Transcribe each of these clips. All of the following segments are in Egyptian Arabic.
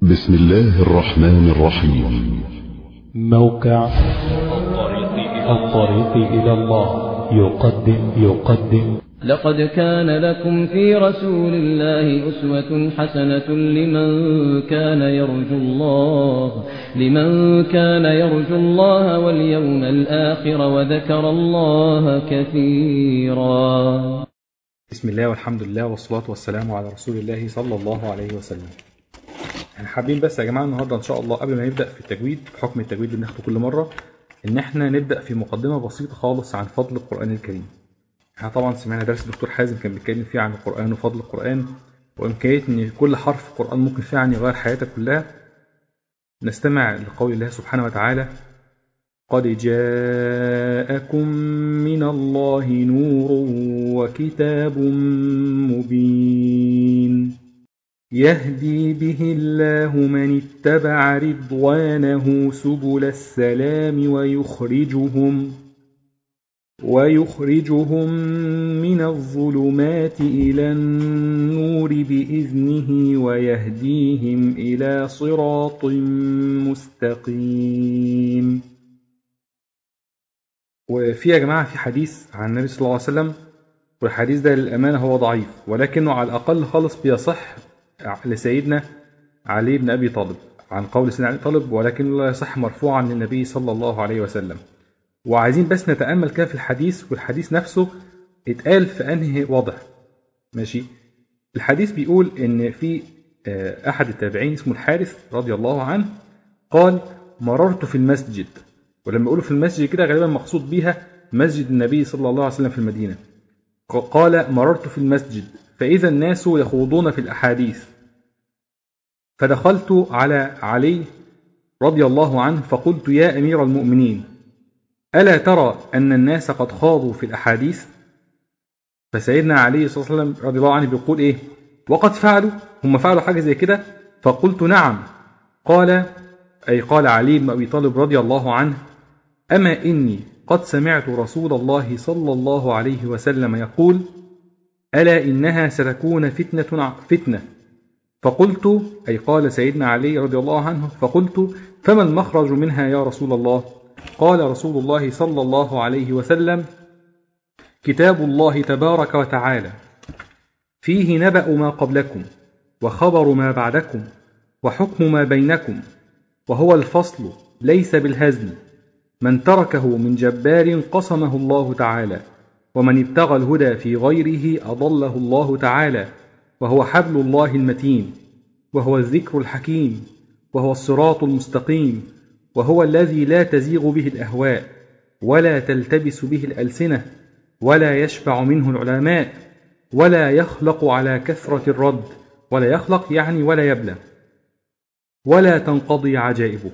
بسم الله الرحمن الرحيم موقع الطريق إلى الله يقدم يقدم لقد كان لكم في رسول الله أسوة حسنة لمن كان يرجو الله لمن كان يرجو الله واليوم الآخر وذكر الله كثيرا بسم الله والحمد لله والصلاة والسلام على رسول الله صلى الله عليه وسلم احنا حابين بس يا جماعة النهاردة إن شاء الله قبل ما نبدأ في التجويد في حكم التجويد اللي بناخده كل مرة إن احنا نبدأ في مقدمة بسيطة خالص عن فضل القرآن الكريم احنا طبعا سمعنا درس الدكتور حازم كان بيتكلم فيه عن القرآن وفضل القرآن وإمكانية إن كل حرف في القرآن ممكن فعلا يغير حياتك كلها نستمع لقول الله سبحانه وتعالى قد جاءكم من الله نور وكتاب مبين يهدي به الله من اتبع رضوانه سبل السلام ويخرجهم ويخرجهم من الظلمات إلى النور بإذنه ويهديهم إلى صراط مستقيم وفي يا جماعة في حديث عن النبي صلى الله عليه وسلم والحديث ده للأمانة هو ضعيف ولكنه على الأقل خالص بيصح لسيدنا علي بن أبي طالب عن قول سيدنا علي طالب ولكنه لا يصح مرفوعا للنبي صلى الله عليه وسلم وعايزين بس نتأمل كده في الحديث والحديث نفسه اتقال في أنهي وضع ماشي الحديث بيقول إن في أحد التابعين اسمه الحارث رضي الله عنه قال مررت في المسجد ولما يقولوا في المسجد كده غالبا مقصود بيها مسجد النبي صلى الله عليه وسلم في المدينة قال مررت في المسجد فإذا الناس يخوضون في الأحاديث فدخلت على علي رضي الله عنه فقلت يا أمير المؤمنين ألا ترى أن الناس قد خاضوا في الأحاديث فسيدنا علي صلى الله عليه وسلم رضي الله عنه بيقول إيه وقد فعلوا هم فعلوا حاجة زي كده فقلت نعم قال أي قال علي بن أبي طالب رضي الله عنه أما إني قد سمعت رسول الله صلى الله عليه وسلم يقول ألا إنها ستكون فتنة فتنة فقلت أي قال سيدنا علي رضي الله عنه فقلت فما المخرج منها يا رسول الله قال رسول الله صلى الله عليه وسلم كتاب الله تبارك وتعالى فيه نبأ ما قبلكم وخبر ما بعدكم وحكم ما بينكم وهو الفصل ليس بالهزل من تركه من جبار قصمه الله تعالى ومن ابتغى الهدى في غيره أضله الله تعالى وهو حبل الله المتين وهو الذكر الحكيم وهو الصراط المستقيم وهو الذي لا تزيغ به الأهواء ولا تلتبس به الألسنة ولا يشفع منه العلماء ولا يخلق على كثرة الرد ولا يخلق يعني ولا يبلى ولا تنقضي عجائبه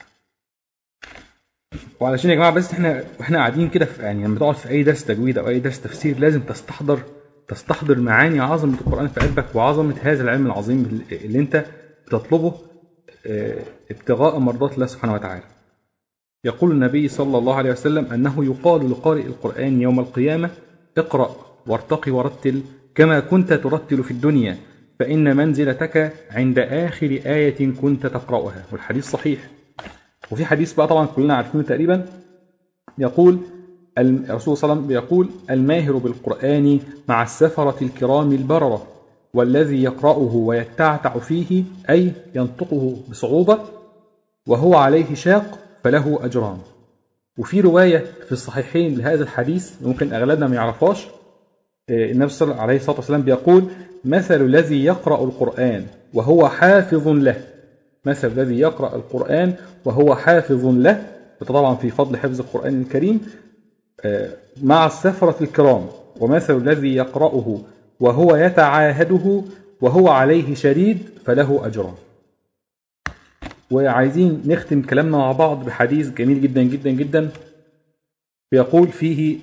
وعلشان يا جماعه بس احنا واحنا قاعدين كده يعني لما تقعد في اي درس تجويد او اي درس تفسير لازم تستحضر تستحضر معاني عظمه القران في قلبك وعظمه هذا العلم العظيم اللي انت بتطلبه ابتغاء مرضات الله سبحانه وتعالى. يقول النبي صلى الله عليه وسلم انه يقال لقارئ القران يوم القيامه اقرا وارتقي ورتل كما كنت ترتل في الدنيا فان منزلتك عند اخر ايه كنت تقراها والحديث صحيح. وفي حديث بقى طبعا كلنا عارفينه تقريبا يقول الرسول صلى الله عليه وسلم يقول الماهر بالقرآن مع السفرة الكرام البررة والذي يقرأه ويتعتع فيه أي ينطقه بصعوبة وهو عليه شاق فله أجران وفي رواية في الصحيحين لهذا الحديث ممكن أغلبنا ما يعرفهاش النبي صلى الله عليه الصلاة والسلام بيقول مثل الذي يقرأ القرآن وهو حافظ له مثل الذي يقرأ القرآن وهو حافظ له طبعا في فضل حفظ القرآن الكريم مع السفرة الكرام ومثل الذي يقرأه وهو يتعاهده وهو عليه شديد فله أجران وعايزين نختم كلامنا مع بعض بحديث جميل جدا جدا جدا بيقول فيه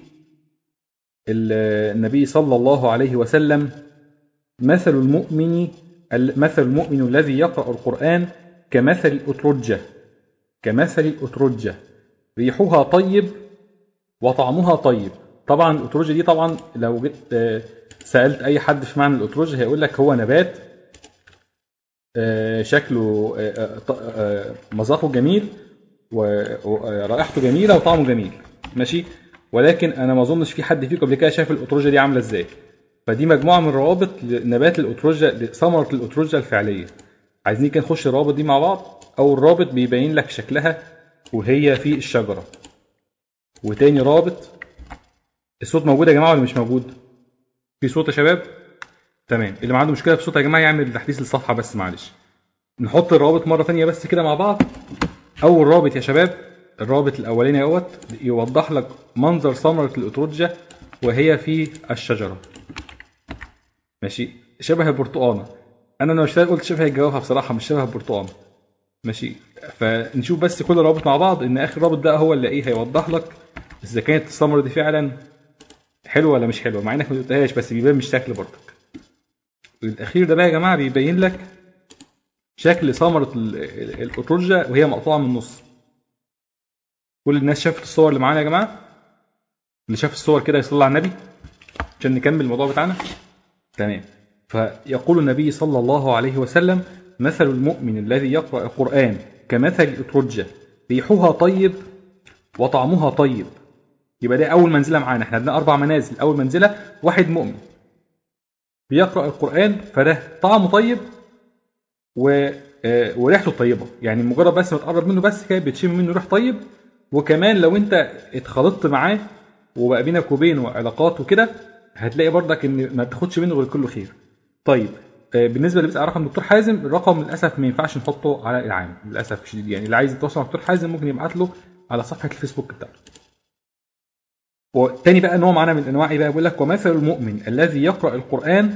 النبي صلى الله عليه وسلم مثل المؤمن مثل المؤمن الذي يقرأ القرآن كمثل الأترجة كمثل الأترجة ريحها طيب وطعمها طيب طبعا الأترجة دي طبعا لو جيت سألت أي حد في معنى الأترجة هيقول لك هو نبات آه، شكله آه، آه، ط- آه، مذاقه جميل ورائحته جميله وطعمه جميل ماشي ولكن انا ما اظنش في حد فيكم قبل كده شاف الاتروجه دي عامله ازاي فدي مجموعه من روابط لنبات الاتروجه لثمره الاتروجه الفعليه عايزين كده نخش الروابط دي مع بعض اول رابط بيبين لك شكلها وهي في الشجره وتاني رابط الصوت موجود يا جماعه ولا مش موجود في صوت يا شباب تمام اللي ما عنده مشكله في الصوت يا جماعه يعمل تحديث للصفحه بس معلش نحط الروابط مره ثانيه بس كده مع بعض اول رابط يا شباب الرابط الاولاني اهوت يوضح لك منظر ثمره الاتروجه وهي في الشجره ماشي شبه البرتقانه انا لما اشتغل قلت شبه الجوافه بصراحه مش شبه البرتقانه ماشي فنشوف بس كل رابط مع بعض ان اخر رابط ده هو اللي ايه هيوضح لك اذا كانت الثمره دي فعلا حلوه ولا مش حلوه مع انك ما دقتهاش بس بيبان من الشكل برضك الاخير ده بقى يا جماعه بيبين لك شكل ثمره ال- ال- الاتروجه وهي مقطوعه من النص كل الناس شافت الصور اللي معانا يا جماعه اللي شاف الصور كده يصلي على النبي عشان نكمل الموضوع بتاعنا تمام فيقول النبي صلى الله عليه وسلم مثل المؤمن الذي يقرأ القرآن كمثل الأترجة ريحها طيب وطعمها طيب يبقى ده أول منزلة معانا احنا عندنا أربع منازل أول منزلة واحد مؤمن بيقرأ القرآن فده طعمه طيب و... آه، وريحته طيبة يعني مجرد بس ما تقرب منه بس كده بتشم منه ريح طيب وكمان لو انت اتخلطت معاه وبقى بينك وبينه علاقات وكده هتلاقي برضك ان ما بتاخدش منه غير كله خير طيب آه، بالنسبه اللي بيسال رقم دكتور حازم الرقم للاسف ما ينفعش نحطه على العام للاسف شديد يعني اللي عايز يتواصل مع دكتور حازم ممكن يبعت له على صفحه الفيسبوك بتاعته وتاني بقى نوع معانا من انواع ايه بقى بيقول لك ومثل المؤمن الذي يقرا القران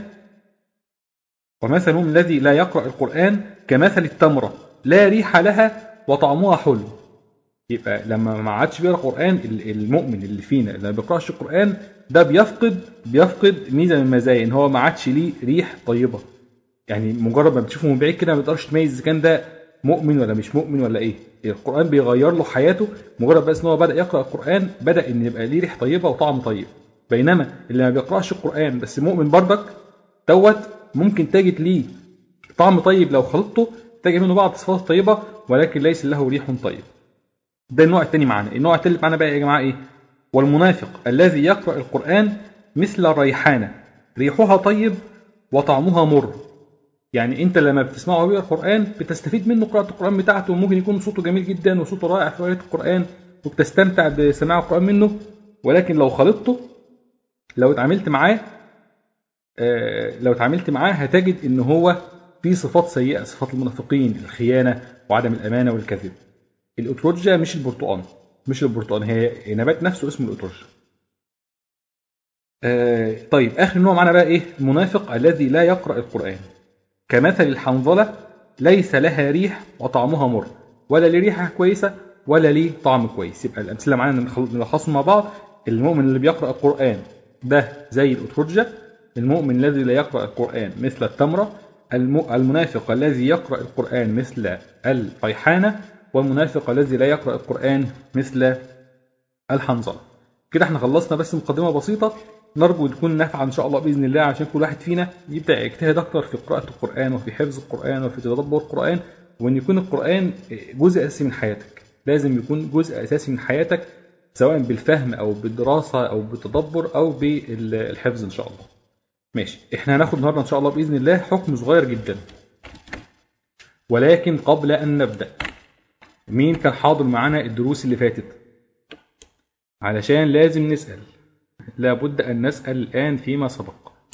ومثل المؤمن الذي لا يقرا القران كمثل التمره لا ريح لها وطعمها حلو يبقى لما ما عادش بيقرا قران ال- المؤمن اللي فينا اللي ما بيقراش القران ده بيفقد بيفقد ميزه من المزايا ان هو ما عادش ليه ريح طيبه يعني مجرد ما بتشوفه من بعيد كده ما تقدرش تميز اذا كان ده مؤمن ولا مش مؤمن ولا ايه القران بيغير له حياته مجرد بس ان هو بدا يقرا القران بدا ان يبقى ليه ريح طيبه وطعم طيب بينما اللي ما بيقراش القران بس مؤمن برضك دوت ممكن تجد ليه طعم طيب لو خلطته تجد منه بعض الصفات الطيبه ولكن ليس له ريح طيب ده النوع الثاني معانا النوع الثالث معانا بقى يا جماعه ايه والمنافق الذي يقرا القران مثل الريحانه ريحها طيب وطعمها مر يعني انت لما بتسمعه وهو بيقرا القران بتستفيد منه قراءه القران بتاعته وممكن يكون صوته جميل جدا وصوته رائع في قراءه القران وبتستمتع بسماع القران منه ولكن لو خلطته لو اتعاملت معاه آه، لو اتعاملت معاه هتجد ان هو في صفات سيئه صفات المنافقين الخيانه وعدم الامانه والكذب الاتروجيا مش البرتقال مش البرتقال هي نبات نفسه اسمه الاتروجيا آه طيب اخر نوع معانا بقى ايه المنافق الذي لا يقرا القران كمثل الحنظله ليس لها ريح وطعمها مر ولا ليه ريحه كويسه ولا ليه طعم كويس يبقى الامثله معانا نخل- نلخصهم مع بعض المؤمن اللي بيقرا القران ده زي الاتروجيا المؤمن الذي لا يقرا القران مثل التمره الم- المنافق الذي يقرا القران مثل الريحانه والمنافق الذي لا يقرا القران مثل الحنظله كده احنا خلصنا بس مقدمه بسيطه نرجو تكون نافعه ان شاء الله باذن الله عشان كل واحد فينا يبدا يجتهد اكتر في قراءه القران وفي حفظ القران وفي تدبر القران وان يكون القران جزء اساسي من حياتك لازم يكون جزء اساسي من حياتك سواء بالفهم او بالدراسه او بالتدبر او بالحفظ ان شاء الله ماشي احنا هناخد النهارده ان شاء الله باذن الله حكم صغير جدا ولكن قبل ان نبدا مين كان حاضر معانا الدروس اللي فاتت علشان لازم نسأل لابد أن نسأل الآن فيما سبق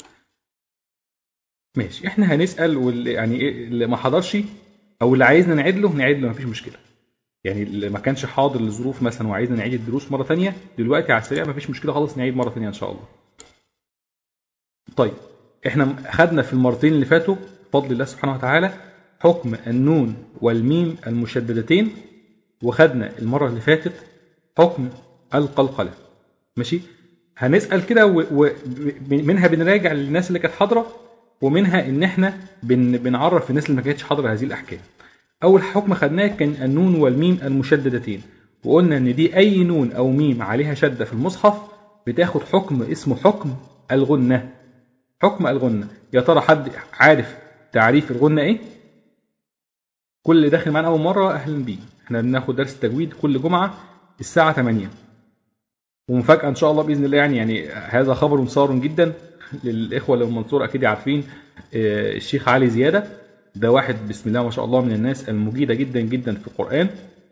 ماشي احنا هنسأل واللي يعني ايه اللي ما حضرش او اللي عايزنا نعيد له نعيد له مفيش مشكلة يعني اللي ما كانش حاضر لظروف مثلا وعايزنا نعيد الدروس مرة تانية دلوقتي على السريع مفيش مشكلة خالص نعيد مرة تانية ان شاء الله طيب احنا خدنا في المرتين اللي فاتوا بفضل الله سبحانه وتعالى حكم النون والميم المشددتين وخدنا المرة اللي فاتت حكم القلقلة ماشي هنسأل كده ومنها بنراجع للناس اللي كانت حاضرة ومنها ان احنا بن بنعرف الناس اللي ما كانتش حاضرة هذه الأحكام أول حكم خدناه كان النون والميم المشددتين وقلنا ان دي أي نون أو ميم عليها شدة في المصحف بتاخد حكم اسمه حكم الغنة حكم الغنة يا ترى حد عارف تعريف الغنة ايه؟ كل اللي داخل معانا اول مره اهلا بيه احنا بناخد درس تجويد كل جمعه الساعه 8 ومفاجاه ان شاء الله باذن الله يعني يعني هذا خبر صار جدا للاخوه اللي من المنصوره اكيد عارفين آه، الشيخ علي زياده ده واحد بسم الله ما شاء الله من الناس المجيده جدا جدا في القران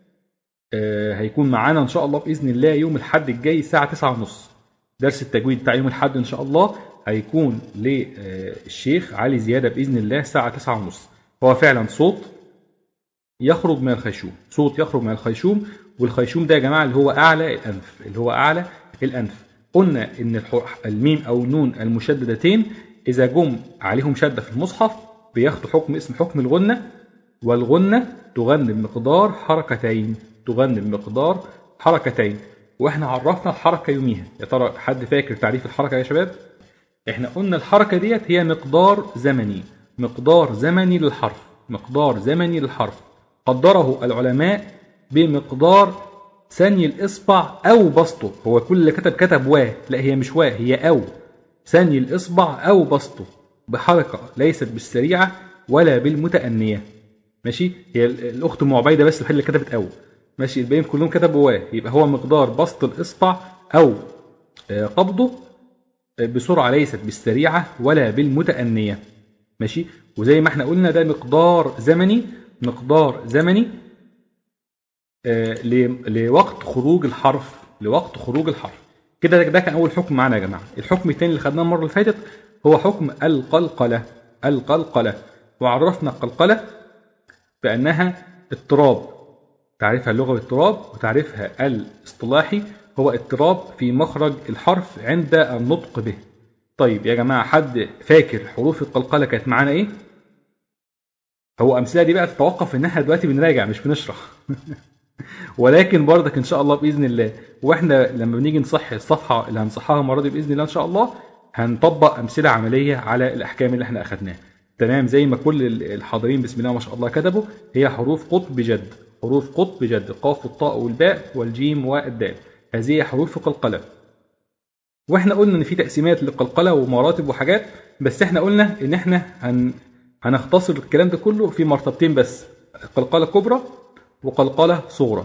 آه، هيكون معانا ان شاء الله باذن الله يوم الاحد الجاي الساعه 9:30 درس التجويد بتاع يوم الاحد ان شاء الله هيكون للشيخ علي زياده باذن الله الساعه 9:30 هو فعلا صوت يخرج من الخيشوم صوت يخرج من الخيشوم والخيشوم ده يا جماعه اللي هو اعلى الانف اللي هو اعلى الانف قلنا ان الح- الميم او النون المشددتين اذا جم عليهم شده في المصحف بياخدوا حكم اسم حكم الغنه والغنه تغني بمقدار حركتين تغني بمقدار حركتين واحنا عرفنا الحركه يوميها يا ترى حد فاكر تعريف الحركه يا شباب احنا قلنا الحركه ديت هي مقدار زمني مقدار زمني للحرف مقدار زمني للحرف قدره العلماء بمقدار ثاني الاصبع او بسطه هو كل اللي كتب كتب وا لا هي مش وا هي او ثاني الاصبع او بسطه بحركه ليست بالسريعه ولا بالمتأنية ماشي هي ال- الاخت ام عبيده بس الوحيده اللي كتبت او ماشي الباقيين كلهم كتبوا وا يبقى هو مقدار بسط الاصبع او آه، قبضه بسرعة ليست بالسريعة ولا بالمتأنية ماشي وزي ما احنا قلنا ده مقدار زمني مقدار زمني آه، ل- لوقت خروج الحرف لوقت خروج الحرف كده ده كان اول حكم معانا يا جماعه الحكم الثاني اللي خدناه المره اللي فاتت هو حكم القلقله القلقله وعرفنا القلقله بانها اضطراب تعريفها اللغوي اضطراب وتعريفها الاصطلاحي هو اضطراب في مخرج الحرف عند النطق به طيب يا جماعه حد فاكر حروف القلقله كانت معانا ايه هو امثله دي بقى تتوقف ان احنا دلوقتي بنراجع مش بنشرح ولكن برضك ان شاء الله باذن الله واحنا لما بنيجي نصح الصفحه اللي هنصحها المره دي باذن الله ان شاء الله هنطبق امثله عمليه على الاحكام اللي احنا اخذناها تمام زي ما كل الحاضرين بسم الله ما شاء الله كتبوا هي حروف قطب جد حروف قطب جد القاف والطاء والباء والجيم والدال هذه هي حروف قلقله واحنا قلنا ان في تقسيمات للقلقله ومراتب وحاجات بس احنا قلنا ان احنا هن هنختصر الكلام ده كله في مرتبتين بس قلقله كبرى وقلقله صغرى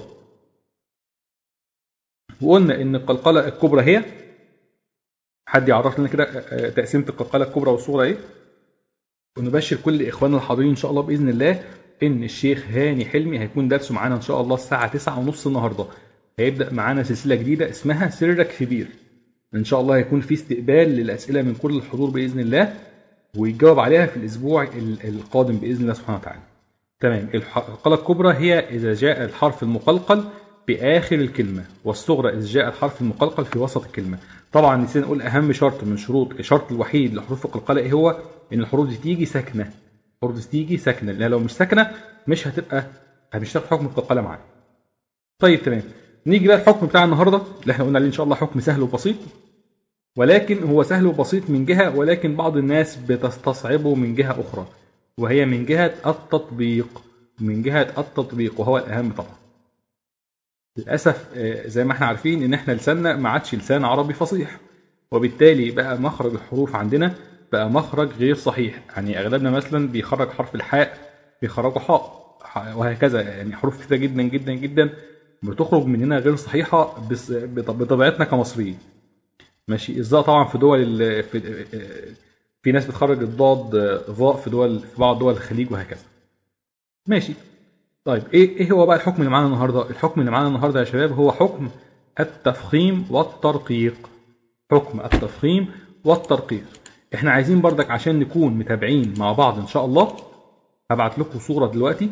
وقلنا ان القلقله الكبرى هي حد يعرف لنا كده آه، تقسيمه القلقله الكبرى والصغرى ايه ونبشر كل اخواننا الحاضرين ان شاء الله باذن الله ان الشيخ هاني حلمي هيكون درسه معانا ان شاء الله الساعه 9 ونص النهارده هيبدا معانا سلسله جديده اسمها سرك في بير ان شاء الله هيكون في استقبال للاسئله من كل الحضور باذن الله ويجاوب عليها في الاسبوع ال- القادم باذن الله سبحانه وتعالى تمام الح- القلقله الكبرى هي اذا جاء الحرف المقلقل باخر الكلمه والصغرى اذا جاء الحرف المقلقل في وسط الكلمه طبعا نسينا نقول اهم شرط من شروط الشرط الوحيد لحروف القلقله ايه هو ان الحروف دي تيجي ساكنه الحروف دي تيجي ساكنه لان لو مش ساكنه مش هتبقى مش هتاخد حكم القلقله معانا طيب تمام نيجي بقى الحكم بتاع النهارده اللي احنا قلنا عليه ان شاء الله حكم سهل وبسيط ولكن هو سهل وبسيط من جهه ولكن بعض الناس بتستصعبه من جهه اخرى وهي من جهه التطبيق من جهه التطبيق وهو الاهم طبعا للاسف آه، زي ما احنا عارفين ان احنا لساننا ما عادش لسان عربي فصيح وبالتالي بقى مخرج الحروف عندنا بقى مخرج غير صحيح يعني اغلبنا مثلا بيخرج حرف الحاء بيخرجوا حاء ح- وهكذا يعني حروف كتير جدا جدا جدا بتخرج مننا غير صحيحه بس- بط- بطبيعتنا كمصريين ماشي الظاء طبعا في دول ال- في, في ناس بتخرج الضاد ظاء في دول في بعض دول الخليج وهكذا ماشي طيب ايه ايه هو بقى الحكم اللي معانا النهارده الحكم اللي معانا النهارده يا شباب هو حكم التفخيم والترقيق حكم التفخيم والترقيق احنا عايزين بردك عشان نكون متابعين مع بعض ان شاء الله هبعت لكم صوره دلوقتي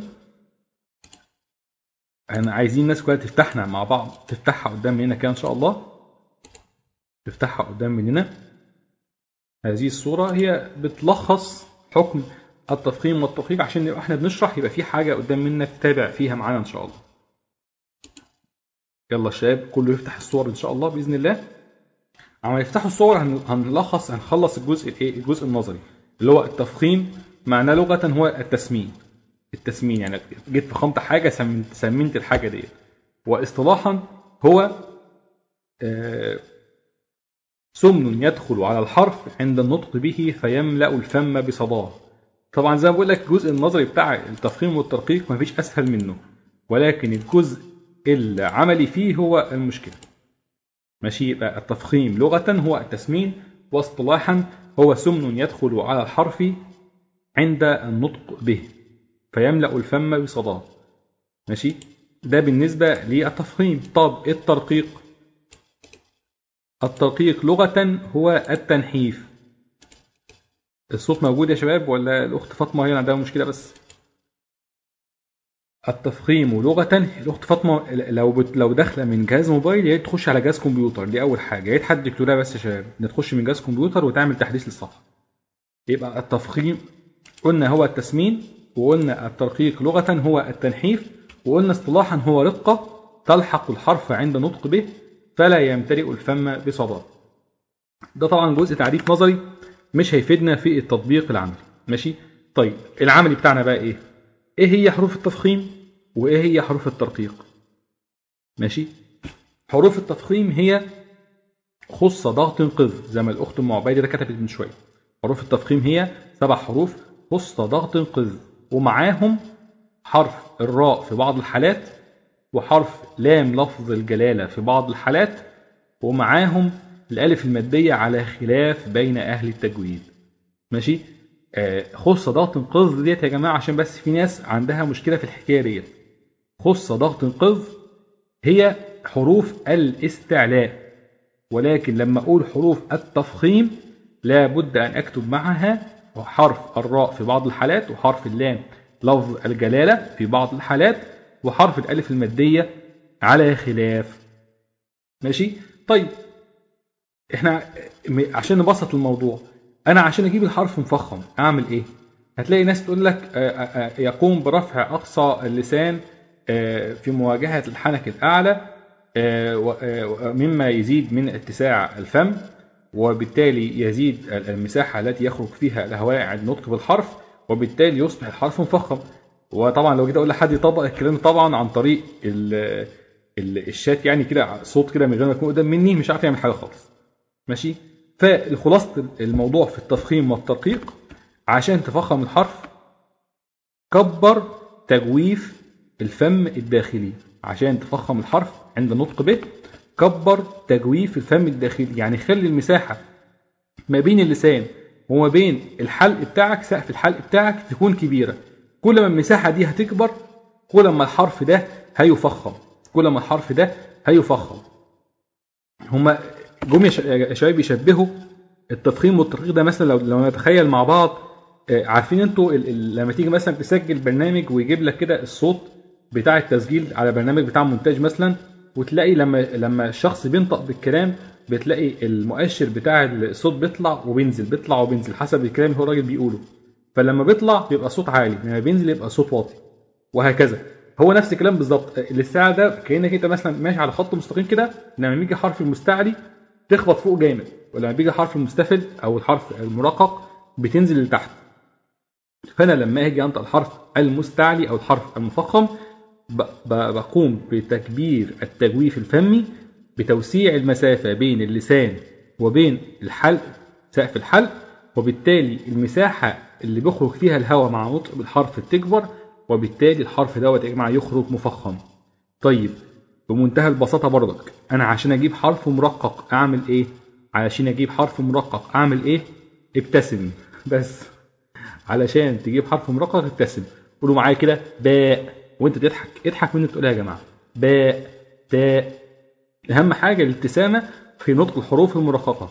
احنا عايزين الناس كلها تفتحنا مع بعض تفتحها قدام مننا كده ان شاء الله تفتحها قدام مننا هذه الصورة هي بتلخص حكم التفخيم والترقيق عشان نبقى احنا بنشرح يبقى في حاجة قدام منك تتابع فيها معانا ان شاء الله يلا الشباب كله يفتح الصور ان شاء الله باذن الله عم يفتحوا الصور هن- هنلخص هنخلص الجزء الايه الجزء النظري اللي هو التفخيم معناه لغة هو التسمين التسمين يعني جيت فخمت حاجة سمنت سمنت الحاجة ديت واصطلاحا هو آه سمن يدخل على الحرف عند النطق به فيملأ الفم بصداه طبعا زي ما بقول لك الجزء النظري بتاع التفخيم والترقيق مفيش اسهل منه ولكن الجزء العملي فيه هو المشكله ماشي يبقى التفخيم لغه هو التسمين واصطلاحا هو سمن يدخل على الحرف عند النطق به فيملا الفم بصداه ماشي ده بالنسبه للتفخيم طب إيه الترقيق الترقيق لغه هو التنحيف الصوت موجود يا شباب ولا الاخت فاطمه هي اللي عندها مشكله بس التفخيم لغه الاخت فاطمه لو بت... لو داخله من جهاز موبايل يا ريت تخش على جهاز كمبيوتر دي اول حاجه يا ريت حد يكتب لها بس يا شباب ان تخش من جهاز كمبيوتر وتعمل تحديث للصفحه يبقى التفخيم قلنا هو التسمين وقلنا الترقيق لغه هو التنحيف وقلنا اصطلاحا هو رقه تلحق الحرف عند نطق به فلا يمتلئ الفم بصداه ده طبعا جزء تعريف نظري مش هيفيدنا في التطبيق العملي ماشي طيب العملي بتاعنا بقى ايه ايه هي حروف التفخيم وايه هي حروف الترقيق ماشي حروف التفخيم هي خص ضغط قذ زي ما الاخت ام عبيده كتبت من شويه حروف التفخيم هي سبع حروف خص ضغط قذ ومعاهم حرف الراء في بعض الحالات وحرف لام لفظ الجلاله في بعض الحالات ومعاهم الالف الماديه على خلاف بين اهل التجويد ماشي آه خص ضغط قذ ديت يا جماعه عشان بس في ناس عندها مشكله في الحكايه ديت خص ضغط قذ هي حروف الاستعلاء ولكن لما اقول حروف التفخيم لابد ان اكتب معها حرف الراء في بعض الحالات وحرف اللام لفظ الجلاله في بعض الحالات وحرف الالف الماديه على خلاف ماشي طيب احنا م- عشان نبسط الموضوع انا عشان اجيب الحرف مفخم اعمل ايه هتلاقي ناس تقول لك آه، آه، آه، يقوم برفع اقصى اللسان آه، في مواجهه الحنك الاعلى آه، و- آه، مما يزيد من اتساع الفم وبالتالي يزيد المساحه التي يخرج فيها الهواء عند النطق بالحرف وبالتالي يصبح الحرف مفخم وطبعا لو جيت اقول لحد يطبق الكلام طبعا عن طريق ال- ال- الشات يعني كده صوت كده من غير ما يكون قدام مني مش عارف يعمل حاجه خالص ماشي فالخلاصه الموضوع في التفخيم والترقيق عشان تفخم الحرف كبر تجويف الفم الداخلي عشان تفخم الحرف عند النطق به كبر تجويف الفم الداخلي يعني خلي المساحه ما بين اللسان وما بين الحلق بتاعك سقف الحلق بتاعك تكون كبيره كل ما المساحه دي هتكبر كل ما الحرف ده هيفخم كل ما الحرف ده هيفخم هما جم يا ش- يا شباب يشبهوا التفخيم والترقيق ده مثلا لو لو نتخيل مع بعض آه، عارفين انتوا ال- ال- لما تيجي مثلا تسجل برنامج ويجيب لك كده الصوت بتاع التسجيل على برنامج بتاع مونتاج مثلا وتلاقي لما لما الشخص بينطق بالكلام بتلاقي المؤشر بتاع الصوت بيطلع وبينزل بيطلع وبينزل حسب الكلام اللي هو الراجل بيقوله فلما بيطلع بيبقى صوت عالي لما بينزل يبقى صوت واطي وهكذا هو نفس الكلام بالظبط الاستعلاء ده كانك انت مثلا ماشي على خط مستقيم كده لما بيجي حرف المستعلي تخبط فوق جامد ولما بيجي حرف المستفل او الحرف المرقق بتنزل لتحت فانا لما اجي انطق الحرف المستعلي او الحرف المفخم ب- ب- بقوم بتكبير التجويف الفمي بتوسيع المسافه بين اللسان وبين الحلق سقف الحلق وبالتالي المساحه اللي بيخرج فيها الهواء مع نطق بالحرف بتكبر وبالتالي الحرف دوت يا جماعه يخرج مفخم طيب بمنتهى البساطه برضك انا عشان اجيب حرف مرقق اعمل ايه علشان اجيب حرف مرقق اعمل ايه ابتسم بس علشان تجيب حرف مرقق ابتسم قولوا معايا كده باء وانت تضحك اضحك من اللي تقولها يا جماعه باء تاء اهم حاجه الابتسامه في نطق الحروف المرققه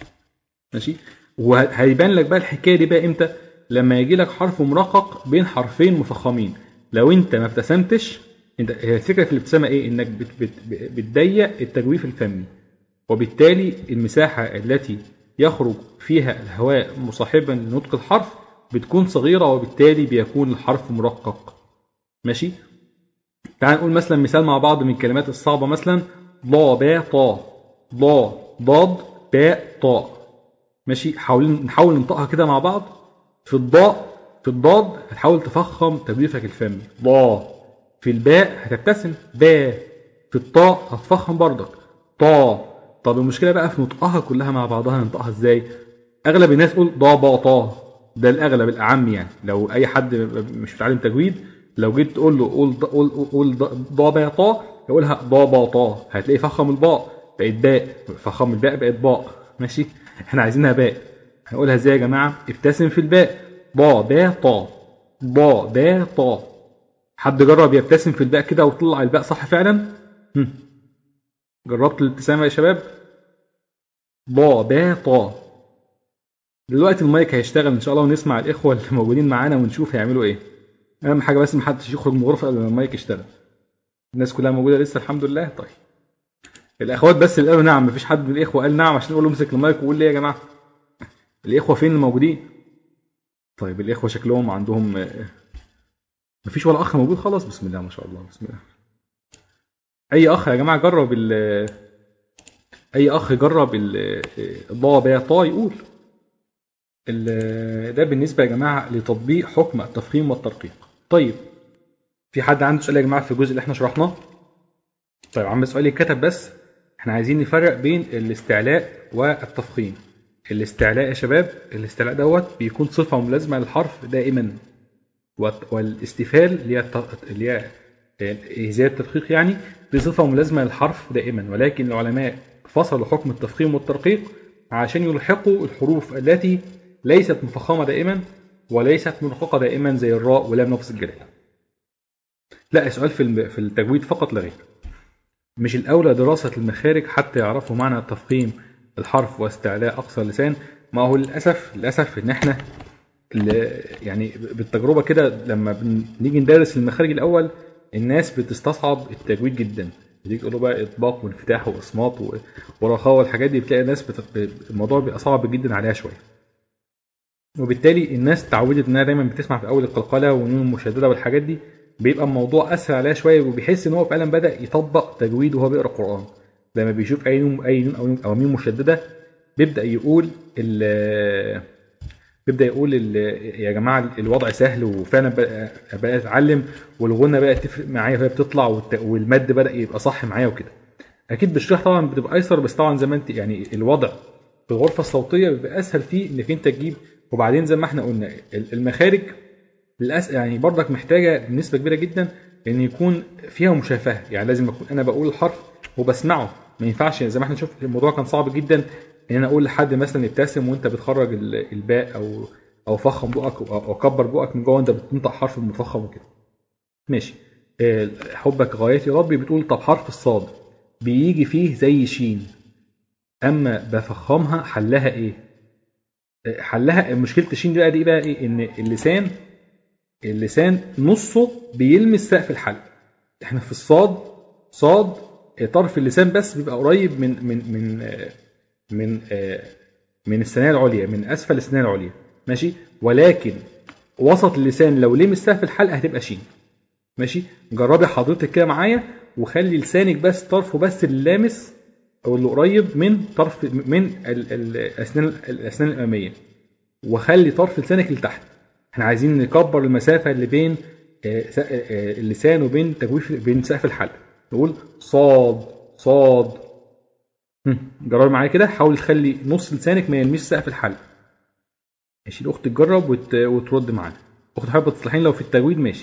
ماشي وهيبان لك بقى الحكايه دي بقى امتى لما يجي لك حرف مرقق بين حرفين مفخمين لو انت ما ابتسمتش انت هي فكره الابتسامه ايه انك بت بت بتضيق التجويف الفمي وبالتالي المساحه التي يخرج فيها الهواء مصاحبا لنطق الحرف بتكون صغيره وبالتالي بيكون الحرف مرقق ماشي تعال نقول مثلا مثال مع بعض من الكلمات الصعبه مثلا ضا با طا ضا ضاد باء طاء ماشي حاول نحاول ننطقها كده مع بعض في الضاء في الضاد هتحاول تفخم تجويفك الفمي ضا في الباء هتبتسم با في الطاء هتفخم برضك طا طب المشكله بقى في نطقها كلها مع بعضها ننطقها ازاي اغلب الناس تقول ضا با طا ده الاغلب الاعم يعني لو اي حد مش متعلم تجويد لو جيت تقول له قول ض- قول قول ض- ضا باء طا يقولها ضا با طا هتلاقي فخم الباء بقت باء فخم الباء بقت باء ماشي احنا عايزينها باء هنقولها ازاي يا جماعه ابتسم في الباء ضا باء طا ضا باء طا حد جرب يبتسم في الباء كده وطلع الباء صح فعلا هم. جربت الابتسامه يا شباب ضا باء طا دلوقتي المايك هيشتغل ان شاء الله ونسمع الاخوه اللي موجودين معانا ونشوف هيعملوا ايه اهم حاجه بس محدش يخرج من الغرفه قبل ما المايك يشتغل الناس كلها موجوده لسه الحمد لله طيب الاخوات بس اللي قالوا نعم مفيش حد من الاخوه قال نعم عشان نقول له امسك المايك وقول لي يا جماعه الاخوه فين الموجودين طيب الاخوه شكلهم عندهم آه، مفيش ولا اخ موجود خلاص بسم الله ما شاء الله بسم الله اي اخ يا جماعه جرب ال اي اخ جرب ال- الضا باء طا يقول ال- ده بالنسبه يا جماعه لتطبيق حكم التفخيم والترقيق طيب في حد عنده سؤال يا جماعه في الجزء اللي احنا شرحناه طيب عم سؤال يتكتب بس احنا عايزين نفرق بين الاستعلاء والتفخيم الاستعلاء يا شباب الاستعلاء دوت بيكون صفه ملازمه للحرف دائما والت- والاستفال اللي هي الت- اللي هي زيادة التدقيق يعني دي صفة ملازمة للحرف دائما ولكن العلماء فصلوا حكم التفخيم والترقيق عشان يلحقوا الحروف التي ليست مفخمة دائما وليست مرققة دائما زي الراء ولام لفظ الجلالة. لا سؤال في الم- في التجويد فقط لا غير. مش الأولى دراسة المخارج حتى يعرفوا معنى تفخيم الحرف واستعلاء أقصى اللسان ما هو للأسف للأسف إن إحنا ال- يعني بالتجربه كده لما بنيجي ندرس المخارج الاول الناس بتستصعب التجويد جدا بتيجي تقول له بقى اطباق وانفتاح واصمات و- ورخاوه والحاجات دي بتلاقي الناس بت... الموضوع بيبقى صعب جدا عليها شويه وبالتالي الناس اتعودت انها دايما بتسمع في اول القلقله والنون المشدده والحاجات دي بيبقى الموضوع اسهل عليها شويه وبيحس ان هو فعلا بدا يطبق تجويد وهو بيقرا قران لما بيشوف اي نون اي نون او نون او ميم مشدده بيبدا يقول ال بيبدا يقول ال- يا جماعه الوضع سهل وفعلا بقى- بقى اتعلم والغنه بقت تفرق معايا وهي بتطلع والت- والمد بدا يبقى صح معايا وكده اكيد بالشرح طبعا بتبقى ايسر بس طبعا زي ما انت يعني الوضع في الغرفه الصوتيه بيبقى اسهل فيه انك انت تجيب وبعدين زي ما احنا قلنا ال- المخارج للاسف يعني برضك محتاجه بنسبه كبيره جدا ان يكون فيها مشافهه يعني لازم اكون انا بقول الحرف وبسمعه ما ينفعش زي ما احنا شوف الموضوع كان صعب جدا ان انا اقول لحد مثلا ابتسم وانت بتخرج ال- الباء او او فخم بقك او أو كبر بقك من جوه وانت بتنطق حرف مفخم وكده ماشي آه، حبك غايتي ربي بتقول طب حرف الصاد بيجي فيه زي شين اما بفخمها حلها ايه آه، حلها مشكله الشين دي بقى دي بقى ايه ان اللسان اللسان نصه بيلمس سقف الحلق احنا في الصاد صاد آه، طرف اللسان بس بيبقى قريب من من من آه، من آه، من الثنايا العليا من اسفل الثنايا العليا ماشي ولكن وسط اللسان لو لمس سقف الحلقه هتبقى شين ماشي جربي حضرتك كده معايا وخلي لسانك بس طرفه بس اللي لامس او اللي قريب من طرف من ال- ال- الاسنان الاسنان الاماميه وخلي طرف لسانك لتحت احنا عايزين نكبر المسافه اللي بين آه، س- آه، اللسان وبين تجويف بين سقف الحلق نقول صاد صاد هم، جربي معايا كده حاول تخلي نص لسانك ما يلمسش سقف الحلق ماشي الاخت تجرب وت... وترد معانا اخت حابه تصلحين لو في التجويد ماشي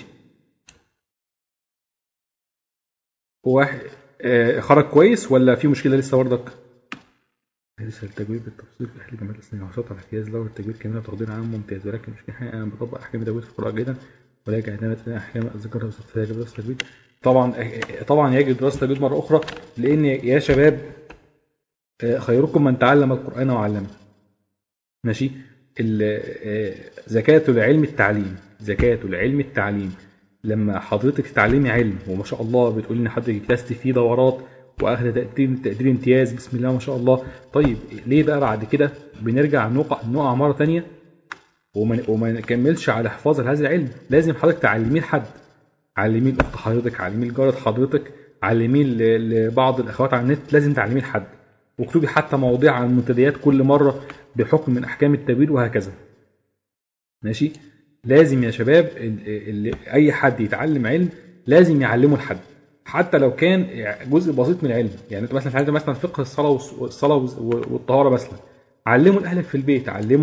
واحد آه خرج كويس ولا في مشكله لسه برضك لسه التجويد بالتفصيل في اهل جمال الاسنان وحصلت على احتياج لو التجويد كامل وتقدير عام ممتاز ولكن مش حقيقة انا بطبق احكام التجويد في القراءه جيدا ولكن اعتماد على احكام الذكر في دراسه التجويد طبعا آه، طبعا يجب دراسه التجويد مره اخرى لان يا شباب آه، خيركم من تعلم القران وعلمه ماشي ال- آه، زكاة العلم التعليم زكاة العلم التعليم لما حضرتك تتعلمي علم وما شاء الله بتقولي ان حضرتك اجتزتي فيه دورات واخده تقدير تقدير امتياز بسم الله ما شاء الله طيب ليه بقى بعد كده بنرجع نقع نقع مره تانية وما وما نكملش على حفاظ هذا العلم لازم حضرتك تعلميه لحد علميه لاخت حضرتك علميه لجاره حضرتك علميه ل- لبعض الاخوات على النت لازم تعلميه لحد واكتبي حتى مواضيع عن المنتديات كل مره بحكم من احكام التجويد وهكذا ماشي لازم يا شباب ال- ال- اي حد يتعلم علم لازم يعلمه لحد حتى لو كان جزء بسيط من العلم يعني انت مثلا اتعلمت مثلا فقه الصلاه والص- والصلاه والز- والطهاره مثلا علمه لاهلك في البيت علمه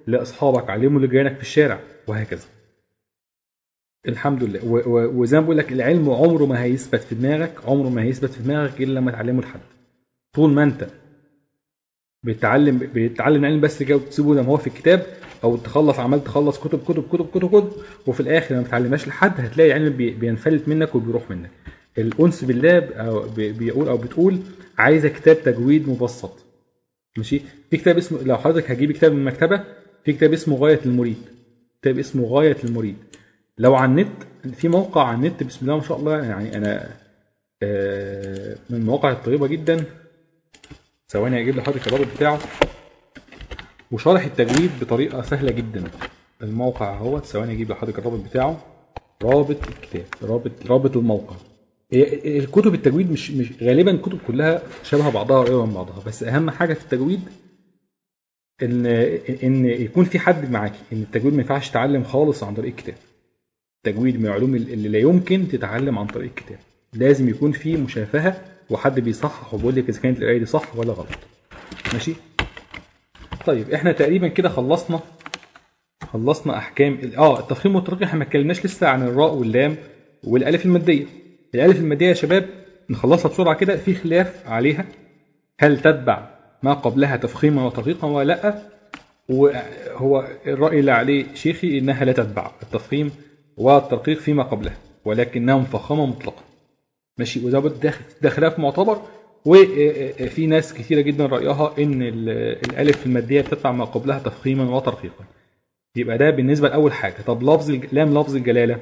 لاصحابك علمه لجيرانك في الشارع وهكذا الحمد لله و- و- وزي ما بقول لك العلم عمره ما هيثبت في دماغك عمره ما هيثبت في دماغك الا لما تعلمه لحد طول ما انت بتتعلم بتتعلم العلم بس كده وتسيبه زي ما هو في الكتاب او تخلص عمال تخلص كتب كتب كتب كتب كتب وفي الاخر لما بتعلمهاش لحد هتلاقي العلم بي- بينفلت منك وبيروح منك الانس بالله ب- أو بي- بيقول او بتقول عايزه كتاب تجويد مبسط ماشي في كتاب اسمه لو حضرتك هتجيب كتاب من المكتبه في كتاب اسمه غايه المريد كتاب اسمه غايه المريد لو على النت في موقع على النت بسم الله ما شاء الله يعني انا آه، من المواقع الطيبه جدا ثواني اجيب لحضرتك الرابط بتاعه وشرح التجويد بطريقه سهله جدا الموقع اهوت ثواني اجيب لحضرتك الرابط بتاعه رابط الكتاب رابط رابط الموقع هي- الكتب التجويد مش مش غالبا الكتب كلها شبه بعضها قريبه من بعضها بس اهم حاجه في التجويد ان ان يكون في حد معاكي ان التجويد ما ينفعش تتعلم خالص عن طريق الكتاب التجويد من العلوم اللي لا يمكن تتعلم عن طريق الكتاب لازم يكون في مشافهه وحد بيصحح وبيقول لك اذا كانت القرايه دي صح ولا غلط ماشي طيب احنا تقريبا كده خلصنا خلصنا احكام ال- اه التفخيم والترقيق احنا ما اتكلمناش لسه عن الراء واللام والالف الماديه الالف الماديه يا شباب نخلصها بسرعه كده في خلاف عليها هل تتبع ما قبلها تفخيما وترقيقا ولا لا وهو الراي اللي عليه شيخي انها لا تتبع التفخيم والترقيق فيما قبلها ولكنها مفخمه مطلقا ماشي وده ده ده خلاف معتبر وفي ناس كثيره جدا رايها ان ال- الالف الماديه تتبع ما قبلها تفخيما وترقيقا يبقى ده بالنسبه لاول حاجه طب لفظ الج- لام لفظ الجلاله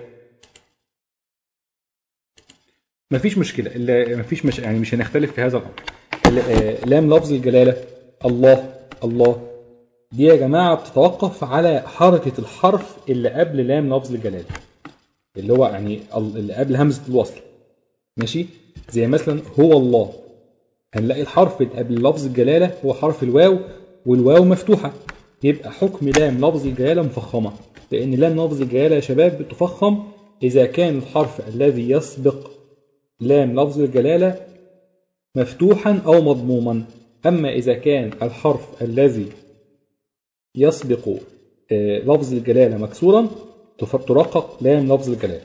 مفيش مشكله ال- مفيش مش يعني مش هنختلف في هذا الامر ال- آه، لام لفظ الجلاله الله الله دي يا جماعه بتتوقف على حركه الحرف اللي قبل لام لفظ الجلاله اللي هو يعني ال- اللي قبل همزه الوصل ماشي زي مثلا هو الله هنلاقي الحرف اللي قبل لفظ الجلاله هو حرف الواو والواو مفتوحه يبقى حكم لام لفظ الجلاله مفخمه لان لام لفظ الجلاله يا شباب بتفخم اذا كان الحرف الذي يسبق لام لفظ الجلاله مفتوحا او مضموما اما اذا كان الحرف الذي يسبق آه، لفظ الجلاله مكسورا تف- ترقق لام لفظ الجلاله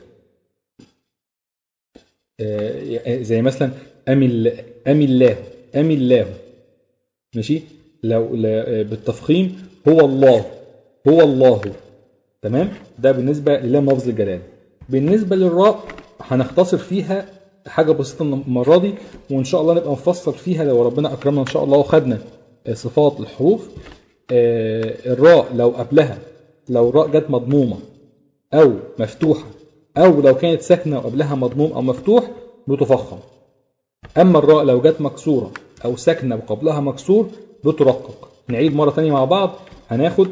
آه، زي مثلا أم ال- أم الله أم الله ماشي لو لا- بالتفخيم هو الله هو الله تمام ده بالنسبة للام لفظ الجلالة بالنسبة للراء هنختصر فيها حاجة بسيطة المرة دي وإن شاء الله نبقى نفصل فيها لو ربنا أكرمنا إن شاء الله وخدنا آه، صفات الحروف آه، الراء لو قبلها لو الراء جت مضمومة أو مفتوحة أو لو كانت ساكنة وقبلها مضموم أو مفتوح بتفخم أما الراء لو جت مكسورة أو ساكنة وقبلها مكسور بترقق نعيد مرة تانية مع بعض هناخد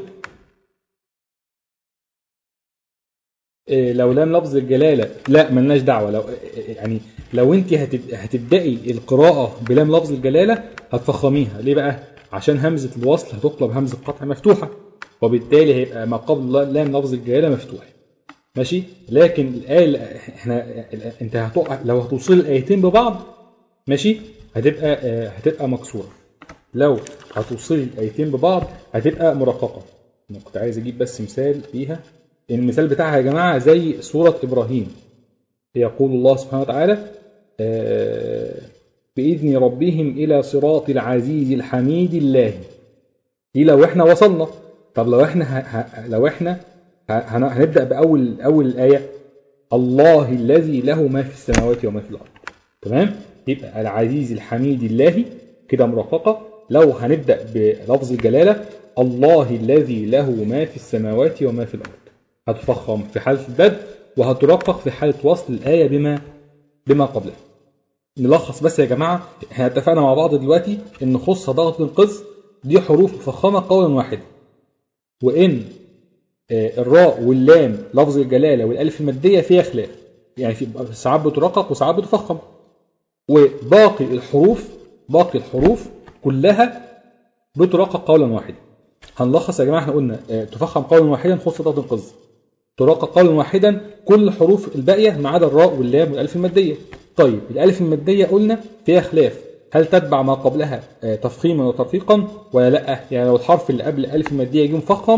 إيه، لو لام لفظ الجلالة لا ملناش دعوة لو يعني لو انت هتب- هتبدأي القراءة بلام لفظ الجلالة هتفخميها ليه بقى؟ عشان همزة الوصل هتقلب همزة قطع مفتوحة وبالتالي هيبقى ما قبل لام لفظ الجلالة مفتوح ماشي لكن الآية اللي احنا انت هتقع لو هتوصل الآيتين ببعض ماشي هتبقى آه، هتبقى مكسورة لو هتوصلي الآيتين ببعض هتبقى مرققة انا كنت عايز اجيب بس مثال فيها المثال بتاعها يا جماعة زي سورة إبراهيم يقول الله سبحانه وتعالى آه، بإذن ربهم إلى صراط العزيز الحميد الله دي لو احنا وصلنا طب لو احنا ه... ه... لو احنا ه... هن- هنبدأ بأول أول الآية الله الذي له ما في السماوات وما في الأرض تمام يبقى العزيز الحميد الله كده مرققة لو هنبدأ بلفظ الجلالة الله الذي له ما في السماوات وما في الأرض هتفخم في حالة البدء وهترقق في حالة وصل الآية بما بما قبلها نلخص بس يا جماعة احنا اتفقنا مع بعض دلوقتي ان خص ضغط القز دي حروف مفخمة قولا واحدا وان آه، الراء واللام لفظ الجلالة والالف المادية فيها خلاف يعني في ساعات بترقق وساعات بتفخم وباقي الحروف باقي الحروف كلها بترقق قولا واحدا هنلخص يا جماعه احنا قلنا آه، تفخم قولا واحدا خص ضغط القز ترقق قولا واحدا كل الحروف الباقيه ما عدا الراء واللام والالف الماديه طيب الالف الماديه قلنا فيها خلاف هل تتبع ما قبلها آه، تفخيما وترقيقا ولا لا يعني لو الحرف اللي قبل الالف الماديه يجي مفخم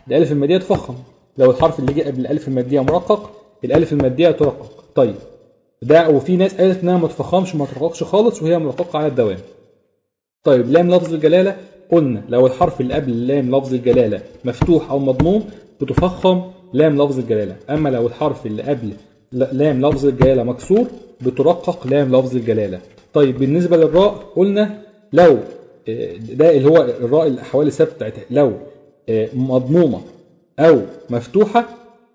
الالف الماديه تفخم لو الحرف اللي جه قبل الالف الماديه مرقق الالف الماديه ترقق طيب ده وفي ناس قالت انها ما تفخمش وما ترققش خالص وهي مرققه على الدوام طيب لام لفظ الجلاله قلنا لو الحرف اللي قبل لام لفظ الجلاله مفتوح او مضموم بتفخم لام لفظ الجلاله اما لو الحرف اللي قبل ل- لام لفظ الجلاله مكسور بترقق لام لفظ الجلاله طيب بالنسبه للراء قلنا لو آه، ده اللي هو الراء الاحوال الثابته بتاعتها لو آه، مضمومه او مفتوحه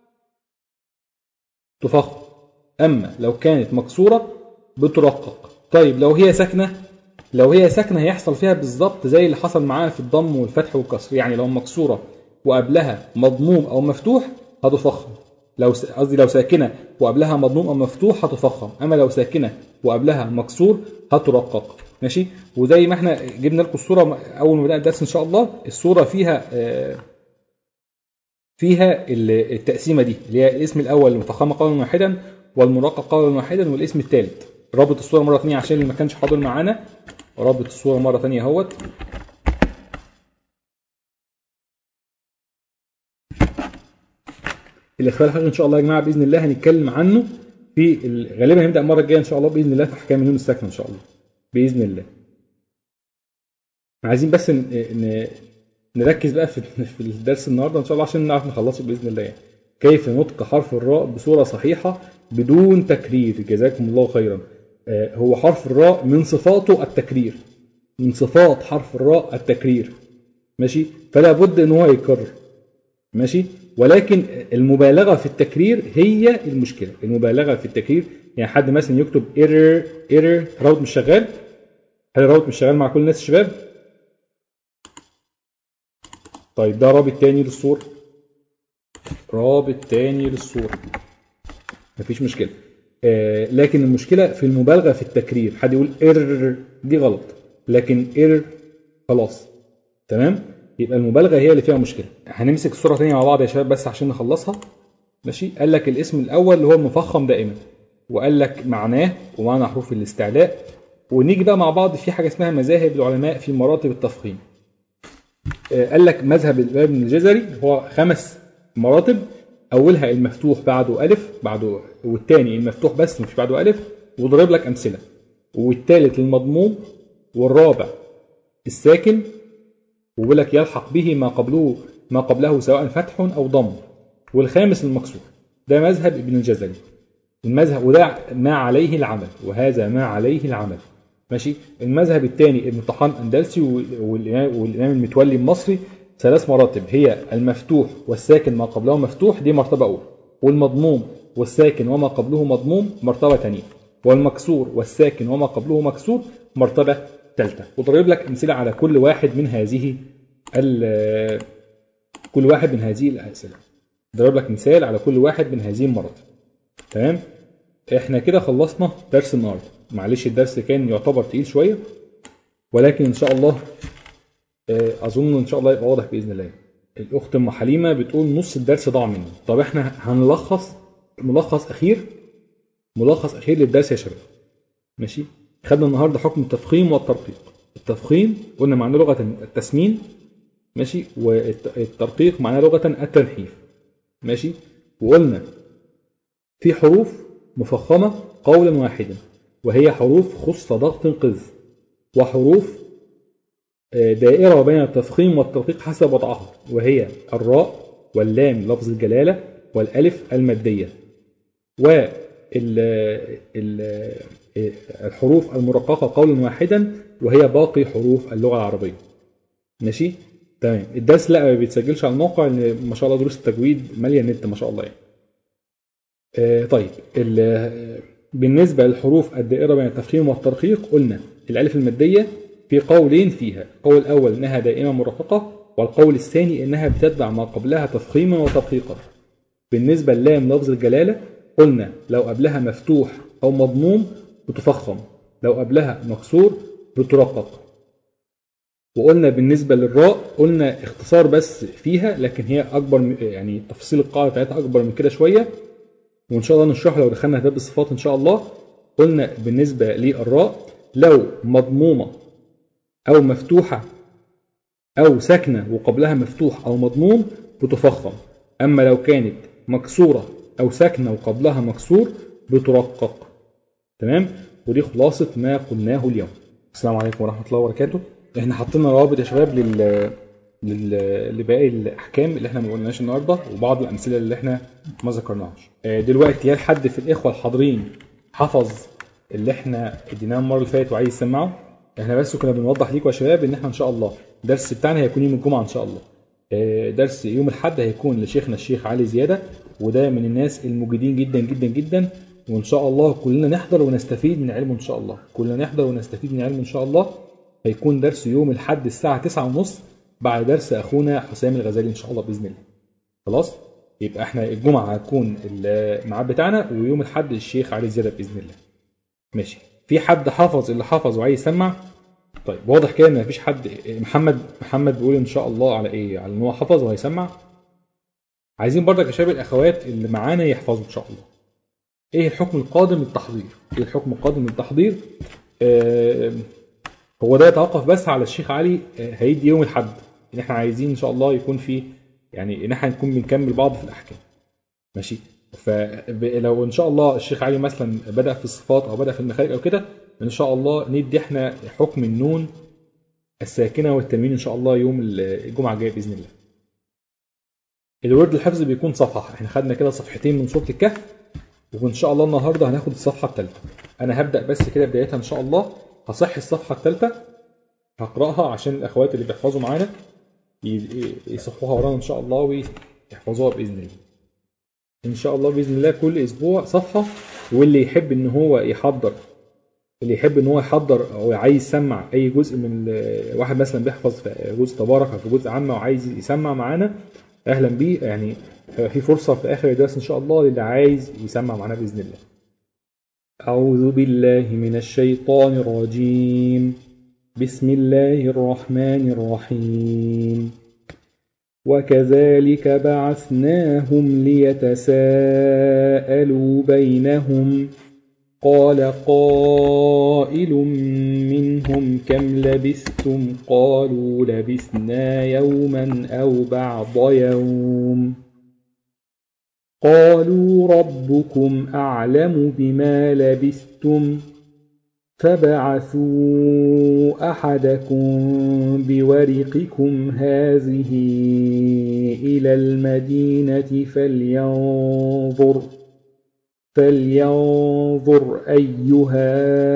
تفخم اما لو كانت مكسوره بترقق طيب لو هي ساكنه لو هي ساكنه هيحصل فيها بالظبط زي اللي حصل معانا في الضم والفتح والكسر يعني لو مكسوره وقبلها مضموم او مفتوح هتفخم لو س- قصدي لو ساكنه وقبلها مضموم او مفتوح هتفخم اما لو ساكنه وقبلها مكسور هترقق ماشي وزي ما احنا جبنا لكم الصوره اول ما بدأنا الدرس ان شاء الله الصوره فيها آه، فيها ال- التقسيمه دي اللي هي الاسم الاول المفخمه قولا واحدا والمرقق قولا واحدا والاسم الثالث رابط الصوره مره ثانيه عشان اللي ما كانش حاضر معانا رابط الصوره مره ثانيه اهوت الاخفاء الحقيقي ان شاء الله يا جماعه باذن الله هنتكلم عنه في ال- غالبا هنبدا المره الجايه ان شاء الله باذن الله في احكام النون الساكنه ان شاء الله باذن الله عايزين بس ن... ن... نركز بقى في في الدرس النهارده ان شاء الله عشان نعرف نخلصه باذن الله يعني. كيف نطق حرف الراء بصوره صحيحه بدون تكرير جزاكم الله خيرا آه، هو حرف الراء من صفاته التكرير من صفات حرف الراء التكرير ماشي فلا بد ان هو يكرر ماشي ولكن المبالغه في التكرير هي المشكله المبالغه في التكرير يعني حد مثلا يكتب ايرور ايرور راوت مش شغال هل الراوت مش شغال مع كل الناس الشباب طيب ده رابط تاني للصورة رابط تاني للصورة مفيش مشكلة آه لكن المشكلة في المبالغة في التكرير حد يقول ايرور دي غلط لكن ايرور خلاص تمام يبقى المبالغة هي اللي فيها مشكلة هنمسك الصورة تانية مع بعض يا شباب بس عشان نخلصها ماشي قال لك الاسم الأول اللي هو المفخم دائما وقال لك معناه ومعنى حروف الاستعلاء ونيجي بقى مع بعض في حاجة اسمها مذاهب العلماء في مراتب التفخيم آه، قال لك مذهب الإمام ابن الجزري هو خمس مراتب أولها المفتوح بعده ألف بعده والتاني المفتوح بس مش بعده ألف وضرب لك أمثلة والتالت المضموم والرابع الساكن وبيقول لك يلحق به ما قبله ما قبله سواء فتح أو ضم والخامس المكسور ده مذهب ابن الجزري المذهب وده ما عليه العمل وهذا ما عليه العمل ماشي المذهب الثاني ابن طحان اندلسي والامام والامام المتولي المصري ثلاث مراتب هي المفتوح والساكن ما قبله مفتوح دي مرتبه اولى والمضموم والساكن وما قبله مضموم مرتبه ثانيه والمكسور والساكن وما قبله مكسور مرتبه ثالثه وضرب لك امثله على كل واحد من هذه ال- كل واحد من هذه الامثله ضرب لك مثال على كل واحد من هذه المراتب تمام احنا كده خلصنا درس النهارده معلش الدرس كان يعتبر تقيل شويه ولكن ان شاء الله آه، اظن ان شاء الله يبقى واضح باذن الله الاخت ام حليمه بتقول نص الدرس ضاع مني طب احنا هنلخص ملخص اخير ملخص اخير للدرس يا شباب ماشي خدنا النهارده حكم التفخيم والترقيق التفخيم قلنا معناه لغه التسمين ماشي والترقيق معناه لغه التنحيف ماشي وقلنا في حروف مفخمة قولا واحدا وهي حروف خص ضغط قذ وحروف آه، دائرة بين التفخيم والترقيق حسب وضعها وهي الراء واللام لفظ الجلالة والألف المادية وال ال- الحروف المرققة قولا واحدا وهي باقي حروف اللغة العربية ماشي تمام الدرس لا ما بيتسجلش على الموقع لان ما شاء الله دروس التجويد ماليه النت ما شاء الله يعني آه، طيب ال- بالنسبة للحروف الدائرة بين التفخيم والترقيق قلنا الألف المادية في قولين فيها القول الأول إنها دائمة مرققة والقول الثاني إنها بتتبع ما قبلها تفخيما وترقيقا بالنسبة للام لفظ الجلالة قلنا لو قبلها مفتوح أو مضموم بتفخم لو قبلها مكسور بترقق وقلنا بالنسبة للراء قلنا اختصار بس فيها لكن هي أكبر م- يعني تفصيل القاعدة بتاعتها أكبر من كده شوية وان شاء الله نشرح لو دخلنا في باب الصفات ان شاء الله قلنا بالنسبه للراء لو مضمومه او مفتوحه أو ساكنة وقبلها مفتوح أو مضموم بتفخم أما لو كانت مكسورة أو ساكنة وقبلها مكسور بترقق تمام ودي خلاصة ما قلناه اليوم السلام عليكم ورحمة الله وبركاته احنا حطينا روابط يا شباب لل لل- لباقي الاحكام اللي احنا ما قلناش النهارده وبعض الامثله اللي احنا ما ذكرناهاش آه، دلوقتي هل حد في الاخوه الحاضرين حفظ اللي احنا اديناه المره اللي فاتت وعايز يسمعه احنا بس كنا بنوضح ليكم يا شباب ان احنا ان شاء الله الدرس بتاعنا هيكون يوم الجمعه ان شاء الله آه، درس يوم الاحد هيكون لشيخنا الشيخ علي زياده وده من الناس المجيدين جدا جدا جدا وان شاء الله كلنا نحضر ونستفيد من علمه ان شاء الله كلنا نحضر ونستفيد من علمه ان شاء الله هيكون درس يوم الاحد الساعه 9:30 بعد درس اخونا حسام الغزالي ان شاء الله باذن الله خلاص يبقى احنا الجمعه هتكون الميعاد بتاعنا ويوم الاحد الشيخ علي زياده باذن الله ماشي في حد حافظ اللي حافظ وعايز يسمع طيب واضح كده ان مفيش حد محمد محمد بيقول ان شاء الله على ايه على ان هو حفظ وهيسمع عايزين برضك يا شباب الاخوات اللي معانا يحفظوا ان شاء الله ايه الحكم القادم للتحضير ايه الحكم القادم للتحضير آه هو ده يتوقف بس على الشيخ علي آه، هيدي يوم الاحد ان احنا عايزين ان شاء الله يكون في يعني ان احنا نكون بنكمل بعض في الاحكام ماشي فلو ان شاء الله الشيخ علي مثلا بدا في الصفات او بدا في المخارج او كده ان شاء الله ندي احنا حكم النون الساكنه والتنوين ان شاء الله يوم الجمعه الجايه باذن الله الورد الحفظ بيكون صفحه احنا خدنا كده صفحتين من سوره الكهف وان شاء الله النهارده هناخد الصفحه الثالثه انا هبدا بس كده بدايتها ان شاء الله هصح الصفحه الثالثه هقراها عشان الاخوات اللي بيحفظوا معانا ي- يصحوها ورانا ان شاء الله ويحفظوها باذن الله ان شاء الله باذن الله كل اسبوع صفحه واللي يحب ان هو يحضر اللي يحب ان هو يحضر او عايز يسمع اي جزء من ال- واحد مثلا بيحفظ في جزء تبارك او في جزء عامه وعايز يسمع معانا اهلا بيه يعني في فرصه في اخر الدرس ان شاء الله للي عايز يسمع معانا باذن الله اعوذ بالله من الشيطان الرجيم بسم الله الرحمن الرحيم وكذلك بعثناهم ليتساءلوا بينهم قال قائل منهم كم لبثتم قالوا لبثنا يوما او بعض يوم قالوا ربكم اعلم بما لبثتم فابعثوا احدكم بورقكم هذه الى المدينه فلينظر فلينظر ايها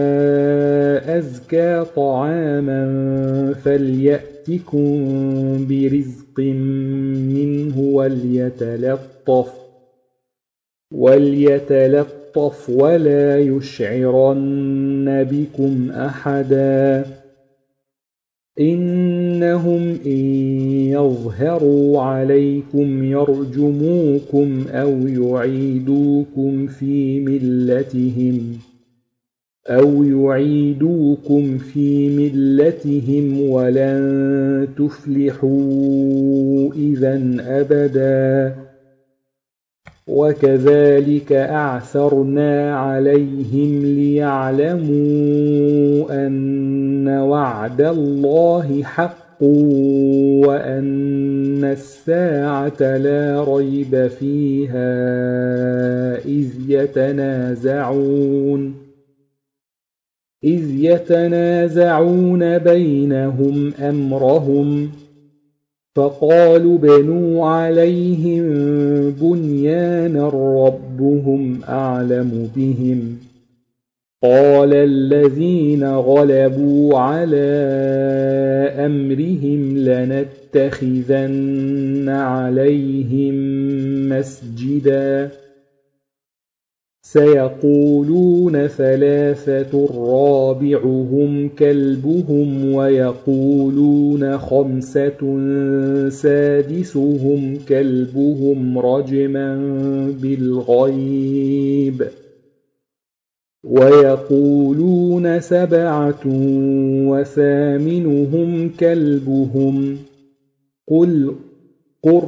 ازكى طعاما فلياتكم برزق منه وليتلطف وليتلطف ولا يشعرن بكم احدا انهم ان يظهروا عليكم يرجموكم او يعيدوكم في ملتهم او يعيدوكم في ملتهم ولن تفلحوا اذا ابدا وكذلك اعثرنا عليهم ليعلموا ان وعد الله حق وان الساعه لا ريب فيها اذ يتنازعون اذ يتنازعون بينهم امرهم فقالوا بنوا عليهم بنيانا ربهم اعلم بهم قال الذين غلبوا على امرهم لنتخذن عليهم مسجدا سيقولون ثلاثة رابعهم كلبهم ويقولون خمسة سادسهم كلبهم رجما بالغيب ويقولون سبعة وثامنهم كلبهم قل قل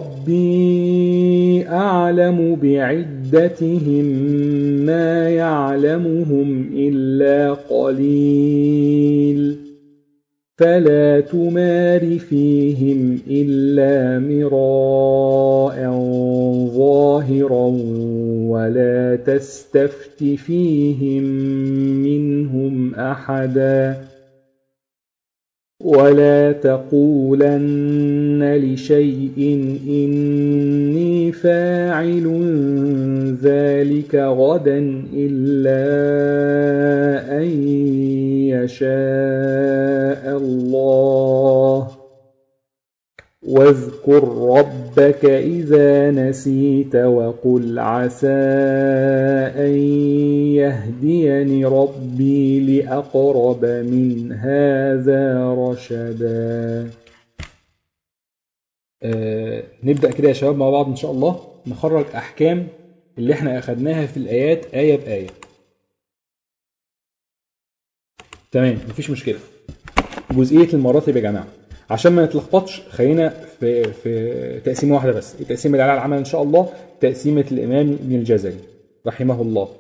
ربي أعلم بعدتهم ما يعلمهم إلا قليل فلا تمار فيهم إلا مراء ظاهرا ولا تستفت فيهم منهم أحدا ولا تقولن لشيء إني فاعل ذلك غدا إلا أن يشاء الله واذكر ربك إذا نسيت وقل عسى أن يهديني ربي لأقرب من هذا رشدا آه نبدأ كده يا شباب مع بعض إن شاء الله نخرج أحكام اللي احنا أخدناها في الآيات آية بآية تمام مفيش مشكلة جزئية المراتب يا جماعة عشان ما نتلخبطش خلينا في في تقسيمه واحده بس التقسيم اللي على العمل ان شاء الله تقسيمه الامام ابن الجزري رحمه الله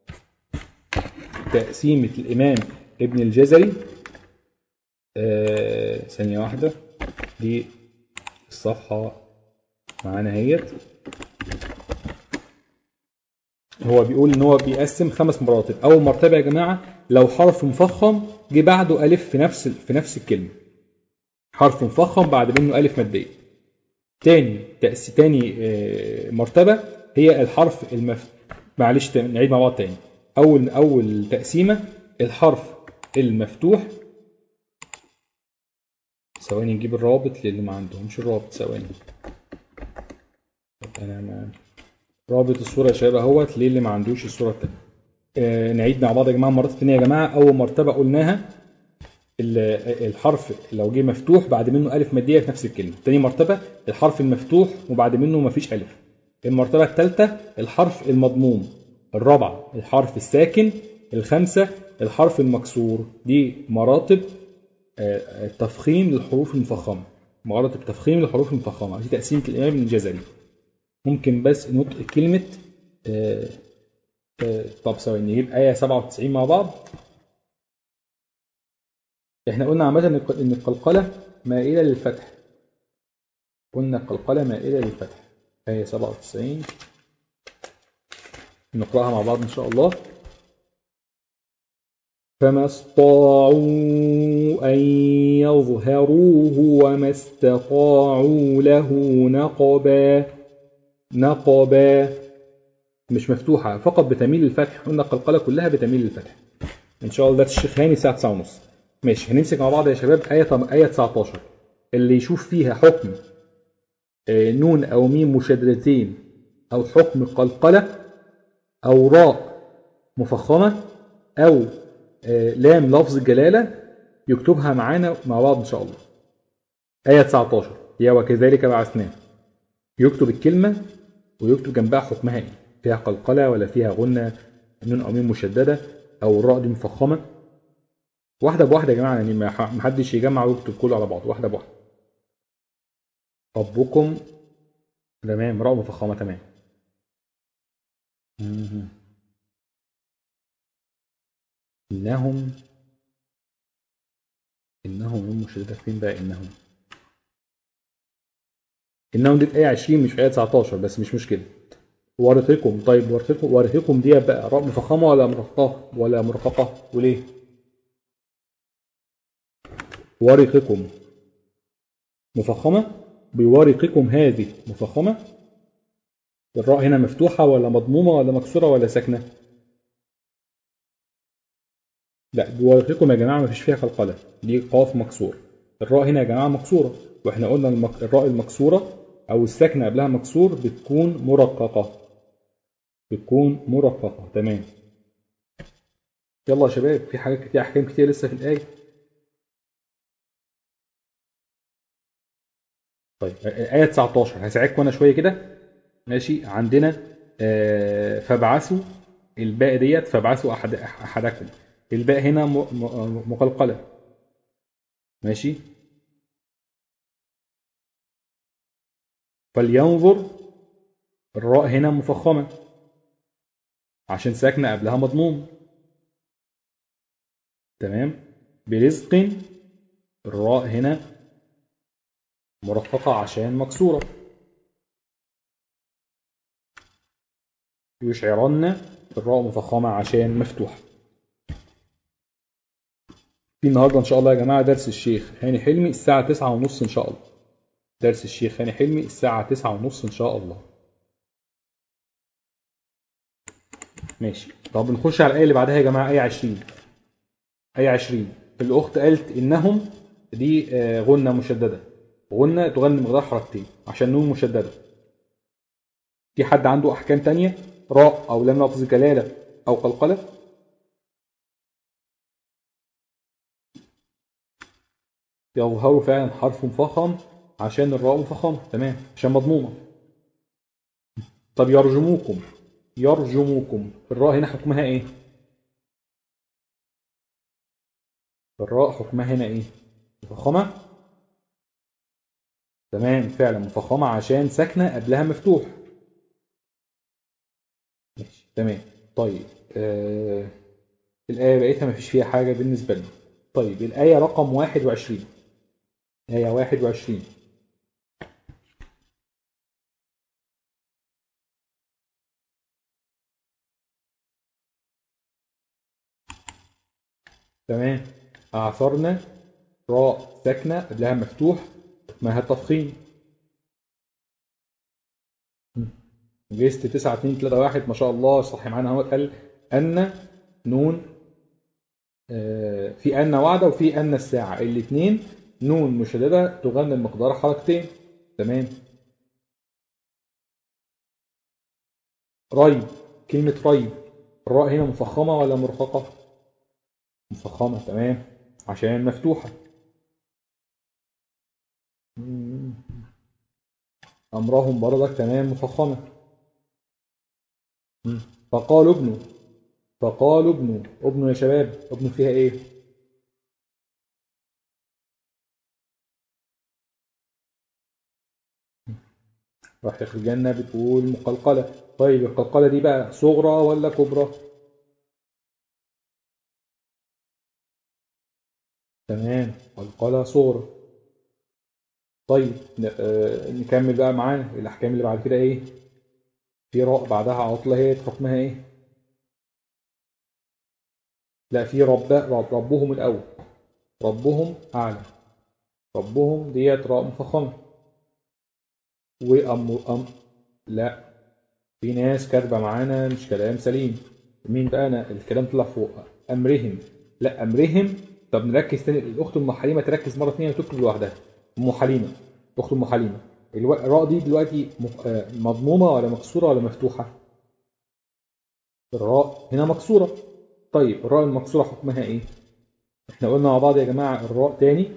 تقسيمه الامام ابن الجزري آه ثانيه واحده دي الصفحه معانا اهيت هو بيقول ان هو بيقسم خمس مراتب اول مرتبه يا جماعه لو حرف مفخم جه بعده الف في نفس في نفس الكلمه حرف مفخم بعد منه ألف مادية تاني تأس... تاني آه، مرتبة هي الحرف المف... معلش تاني نعيد مع بعض تاني أول أول تقسيمة الحرف المفتوح ثواني نجيب الرابط للي ما عندهمش الرابط ثواني طب أنا ما رابط الصورة يا شباب اهوت للي ما عندوش الصورة التانية آه نعيد مع بعض يا جماعة المرات التانية يا جماعة أول مرتبة قلناها ال- الحرف لو جه مفتوح بعد منه ألف مادية في نفس الكلمة تاني مرتبة الحرف المفتوح وبعد منه مفيش ألف المرتبة الثالثة الحرف المضموم الرابعة الحرف الساكن الخامسة الحرف المكسور دي مراتب آه، التفخيم للحروف المفخمة مراتب تفخيم للحروف المفخمة دي تقسيمة الإمام ابن الجزري ممكن بس نطق كلمة آه، آه، طب ثواني نجيب آية 97 مع بعض احنا قلنا عامة ان الق- إن القلقلة مائلة للفتح قلنا القلقلة مائلة للفتح آية 97 نقرأها مع بعض إن شاء الله فما استطاعوا أن يظهروه وما استطاعوا له نقبا نقبا مش مفتوحة فقط بتميل للفتح قلنا القلقلة كلها بتميل للفتح إن شاء الله ده الشيخ هاني الساعة 9 ونص ماشي هنمسك مع بعض يا شباب آية طم... آية 19 اللي يشوف فيها حكم آه، نون أو ميم مشددتين أو حكم قلقلة أو راء مفخمة أو آه، لام لفظ الجلالة يكتبها معانا مع بعض إن شاء الله آية 19 يا وكذلك بعثناه يكتب الكلمة ويكتب جنبها حكمها إيه فيها قلقلة ولا فيها غنة نون أو ميم مشددة أو الراء دي مفخمة واحدة بواحدة يا جماعة يعني ما ح- ما حدش يجمع ويكتب كله على بعض واحدة بواحدة ربكم تمام راء مفخمة تمام مهم. إنهم إنهم هم مشددة فين بقى إنهم إنهم دي في آية 20 مش في آية 19 بس مش مشكلة ورثكم طيب ورثكم ورثكم دي بقى راء مفخمة ولا مرققة ولا مرققة وليه؟ ورقكم مفخمة بورقكم هذه مفخمة الراء هنا مفتوحة ولا مضمومة ولا مكسورة ولا ساكنة لا بورقكم يا جماعة مفيش فيها قلقلة دي قاف مكسور الراء هنا يا جماعة مكسورة واحنا قلنا المك... الراء المكسورة أو الساكنة قبلها مكسور بتكون مرققة بتكون مرققة تمام يلا يا شباب في حاجات كتير أحكام كتير لسه في الآية طيب آية 19 هساعدكم أنا شوية كده ماشي عندنا آه، فابعثوا الباء ديت فابعثوا أحد أحدكم الباء هنا م- م- مقلقلة ماشي فلينظر الراء هنا مفخمة عشان ساكنة قبلها مضموم تمام برزق الراء هنا مرققة عشان مكسورة يشعرن الراء مفخمة عشان مفتوحة في النهاردة إن شاء الله يا جماعة درس الشيخ هاني حلمي الساعة تسعة ونص إن شاء الله درس الشيخ هاني حلمي الساعة تسعة ونص إن شاء الله ماشي طب نخش على الآية اللي بعدها يا جماعة آية 20 آية 20 الأخت قالت إنهم دي آه، غنة مشددة غنة تغني مقدار حركتين عشان نون مشددة في حد عنده أحكام تانية راء أو لم لفظ جلالة أو قلقلة يظهر فعلا حرف مفخم عشان الراء مفخمة تمام عشان مضمومة طب يرجموكم يرجموكم الراء هنا حكمها ايه الراء حكمها هنا ايه مفخمة تمام فعلا مفخمة عشان ساكنة قبلها مفتوح ماشي تمام طيب آه الآية بقيتها مفيش فيها حاجة بالنسبة لنا طيب الآية رقم 21 آية 21 تمام أعثرنا راء ساكنة قبلها مفتوح اسمها التفخيم جيست 9 2 3 1 ما شاء الله صح معانا اهو قال أن نون آه، في أن وعدة وفي أن الساعة الاثنين نون مشددة تغني المقدار حركتين تمام ريب كلمة ريب الراء هنا مفخمة ولا مرققة؟ مفخمة تمام عشان مفتوحة مم. أمرهم برضك تمام مفخمة مم. فقالوا ابنوا فقالوا ابنوا ابنوا يا شباب ابنوا فيها ايه؟ راح الجنة بتقول مقلقلة طيب القلقلة دي بقى صغرى ولا كبرى؟ تمام قلقلة صغرى طيب ن- آه، نكمل بقى معانا الأحكام اللي بعد كده إيه؟ في راء بعدها عطلة هي حكمها إيه؟ لا في رب رب ربهم الأول ربهم أعلى ربهم ديت راء مفخمة وأم أم لا في ناس كاتبة معانا مش كلام سليم مين بقى أنا الكلام طلع فوق أمرهم لا أمرهم طب نركز تاني الأخت أم حليمة تركز مرة ثانية وتكتب لوحدها أم حليمة أخت أم حليمة الو- الراء دي دلوقتي م- آه، مضمومة ولا مكسورة ولا مفتوحة؟ الراء هنا مكسورة طيب الراء المكسورة حكمها إيه؟ إحنا قلنا مع بعض يا جماعة الراء تاني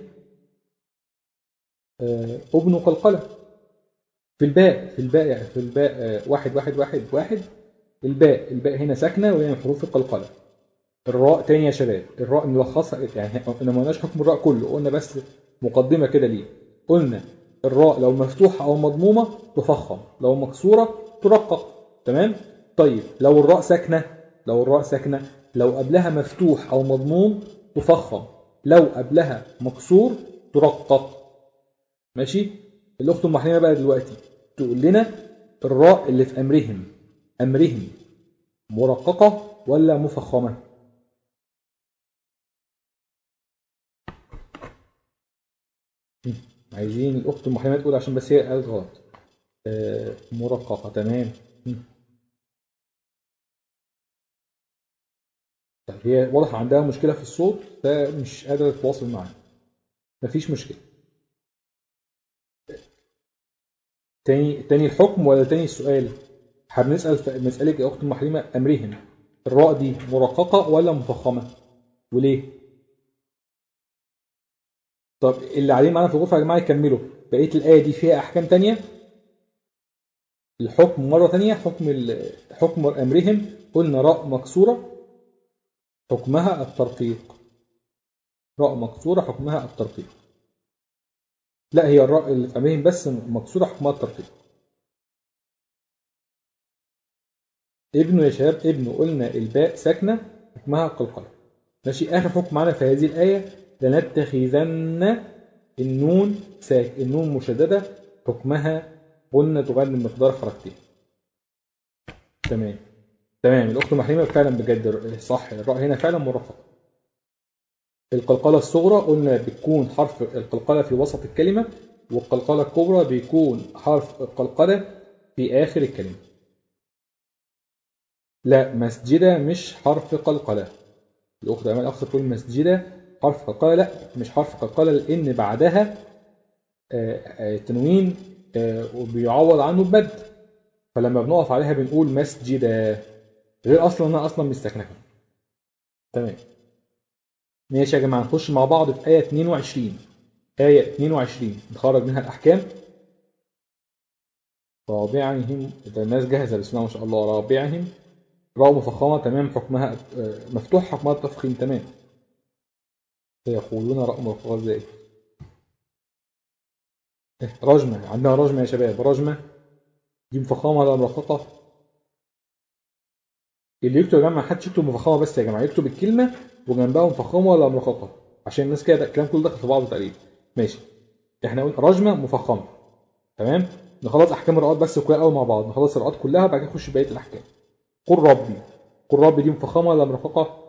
آه، ابن قلقلة في الباء في الباء في الباء آه، واحد واحد واحد واحد الباء الباء هنا ساكنة وهي من حروف القلقلة الراء تاني يا شباب الراء نلخصها يعني احنا ما قلناش حكم الراء كله قلنا بس مقدمة كده ليه قلنا الراء لو مفتوحة أو مضمومة تفخم لو مكسورة ترقق تمام طيب لو الراء ساكنة لو الراء ساكنة لو قبلها مفتوح أو مضموم تفخم لو قبلها مكسور ترقق ماشي الأخت أم حليمة بقى دلوقتي تقول لنا الراء اللي في أمرهم أمرهم مرققة ولا مفخمة عايزين الأخت أم حليمة تقول عشان بس هي قالت غلط آه، مرققة تمام مم. طيب هي واضح عندها مشكلة في الصوت فمش قادرة تتواصل معانا مفيش مشكلة تاني تاني الحكم ولا تاني السؤال هنسأل في مسألة يا أخت أم حليمة أمرهم الراء دي مرققة ولا مفخمة وليه طب اللي عليه معانا في الغرفة يا جماعة يكملوا بقية الآية دي فيها أحكام تانية الحكم مرة تانية حكم ال- حكم أمرهم قلنا راء مكسورة حكمها الترقيق راء مكسورة حكمها الترقيق لا هي الراء اللي في أمرهم بس مكسورة حكمها الترقيق ابنه يا شباب ابنه قلنا الباء ساكنة حكمها قلقلة ماشي آخر حكم معانا في هذه الآية لنتخذن النون ساك النون مشددة حكمها قلنا تغني مقدار حركتين تمام تمام الأخت محرمة فعلا بجد صح الراء هنا فعلا مرفقة القلقلة الصغرى قلنا بتكون حرف القلقلة في وسط الكلمة والقلقلة الكبرى بيكون حرف القلقلة في آخر الكلمة لا مسجدة مش حرف قلقلة الأخت أمال أخت تقول مسجدة حرف قلقلة لا مش حرف قلقلة لأن بعدها آه، آه، تنوين آه، وبيعوض عنه بمد فلما بنقف عليها بنقول مسجدة غير أصلا أنها أصلا مستكنفة تمام ماشي يا جماعة نخش مع بعض في آية 22 آية 22 نخرج منها الأحكام رابعهم ده الناس جاهزة بسم الله ما شاء الله رابعهم راء مفخمة تمام حكمها آه، مفتوح حكمها التفخيم تمام سيقولون راء مفخمة ازاي إيه، رجمة عندنا رجمة يا شباب رجمة دي مفخمة ولا مرققة اللي يكتب يا جماعة ما حدش يكتب مفخمة بس يا جماعة يكتب الكلمة وجنبها مفخمة ولا مرققة عشان الناس كده الكلام كله داخل في بعضه تقريبا ماشي احنا قلنا رجمة مفخمة تمام نخلص احكام الرقات بس كلها قوي مع بعض نخلص الرقات كلها وبعد كده نخش بقيه الاحكام قل ربي قل ربي دي مفخمه ولا مرققه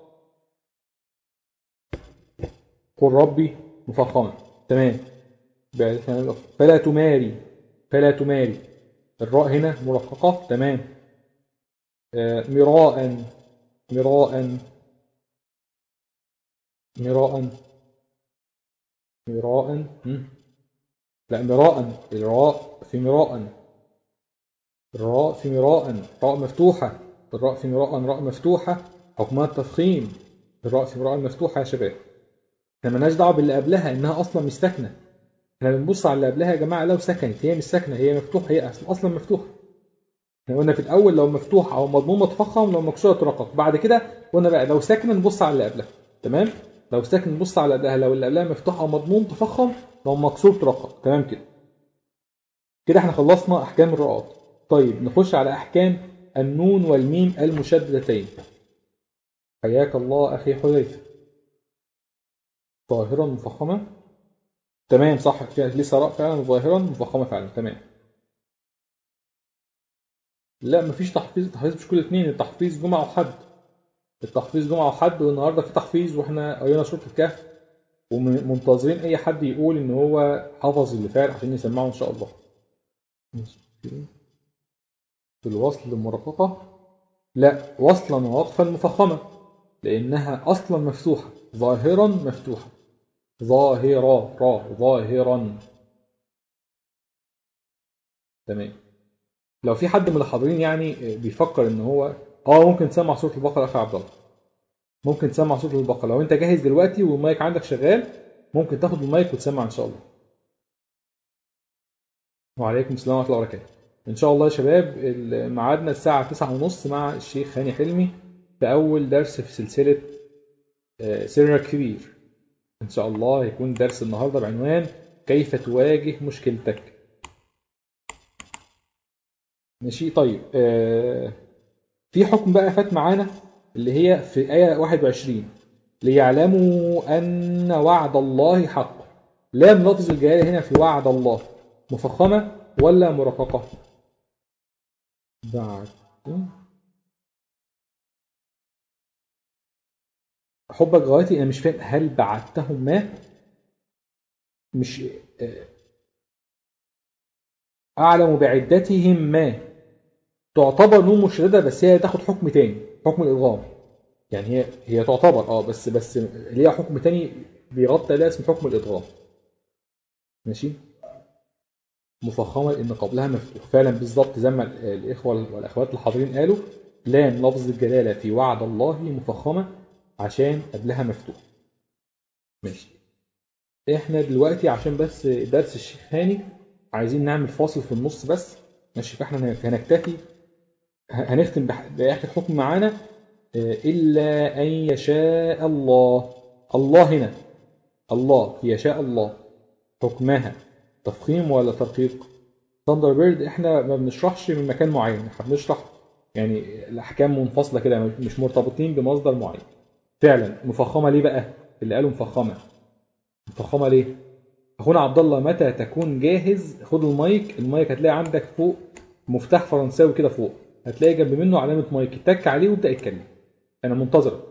قل ربي مفخمه تمام بعد كده فلا تماري فلا تماري الراء هنا مرققه تمام آه، مراء مراء مراء مراء مم. لا مراء الراء في مراء الراء في مراء راء مفتوحة الراء في مراء راء مفتوحة حكمها التفخيم الراء في مراء مفتوحة يا شباب احنا مالناش دعوة باللي قبلها انها اصلا مش ساكنة احنا بنبص على اللي قبلها يا جماعة لو سكنت هي مش ساكنة هي مفتوحة هي اصلا اصلا مفتوحة احنا قلنا في الاول لو مفتوحة او مضمومة تفخم لو مكسورة ترقق بعد كده قلنا بقى لو ساكنة نبص على اللي قبلها تمام لو ساكن نبص على اللي قبلها لو اللي قبلها مفتوح او مضموم تفخم لو مكسور ترقق تمام كده كده احنا خلصنا احكام الرؤات طيب نخش على احكام النون والميم المشددتين حياك الله اخي حذيفه ظاهرا مفخمه تمام صح في- لسه راء فعلا ظاهرا مفخمه فعلا تمام لا مفيش تحفيظ التحفيظ مش كل اتنين التحفيظ جمعه وحد التحفيظ جمعه وحد والنهارده في تحفيظ واحنا قرينا سوره الكهف ومنتظرين اي حد يقول ان هو حفظ اللي فات عشان يسمعه ان شاء الله ماشي. في الوصل المرققة لا وصلا ووقفا مفخمة لأنها أصلا مفتوحة ظاهرا مفتوحة ظاهرا را ظاهرا تمام لو في حد من الحاضرين يعني بيفكر ان هو اه ممكن تسمع سورة البقرة اخي عبد الله ممكن تسمع سورة البقرة لو انت جاهز دلوقتي والمايك عندك شغال ممكن تاخد المايك وتسمع ان شاء الله وعليكم السلام ورحمة الله وبركاته ان شاء الله يا شباب ال- ميعادنا الساعة تسعة ونص مع الشيخ هاني حلمي في اول درس في سلسلة آه، سرك كبير ان شاء الله هيكون درس النهاردة بعنوان كيف تواجه مشكلتك ماشي طيب آه، في حكم بقى فات معانا اللي هي في آية 21 ليعلموا أن وعد الله حق لام لفظ الجلالة هنا في وعد الله مفخمة ولا مرققة بعد حبك غايتي أنا مش فاهم هل بعدتهم ما مش آه، أعلم بعدتهم ما تعتبر نون مشددة بس هي تاخد حكم تاني حكم الإدغام يعني هي هي تعتبر اه بس بس ليها حكم تاني بيغطي عليها اسم حكم الإدغام ماشي مفخمة لأن قبلها مفتوح فعلا بالظبط زي ما ال- الإخوة والأخوات الحاضرين قالوا لام لفظ الجلالة في وعد الله مفخمة عشان قبلها مفتوح ماشي احنا دلوقتي عشان بس درس الشيخ هاني عايزين نعمل فاصل في النص بس ماشي فاحنا هنكتفي هنختم بح- بآخر حكم معانا آه، إلا أن يشاء الله الله هنا الله يشاء الله حكمها تفخيم ولا ترقيق ثاندر بيرد احنا ما بنشرحش من مكان معين احنا بنشرح يعني الأحكام منفصلة كده مش مرتبطين بمصدر معين فعلا مفخمة ليه بقى اللي قالوا مفخمة مفخمه ليه اخونا عبد الله متى تكون جاهز خد المايك المايك هتلاقي عندك فوق مفتاح فرنساوي كده فوق هتلاقي جنب منه علامه مايك اتك عليه وابدا اتكلم انا منتظرك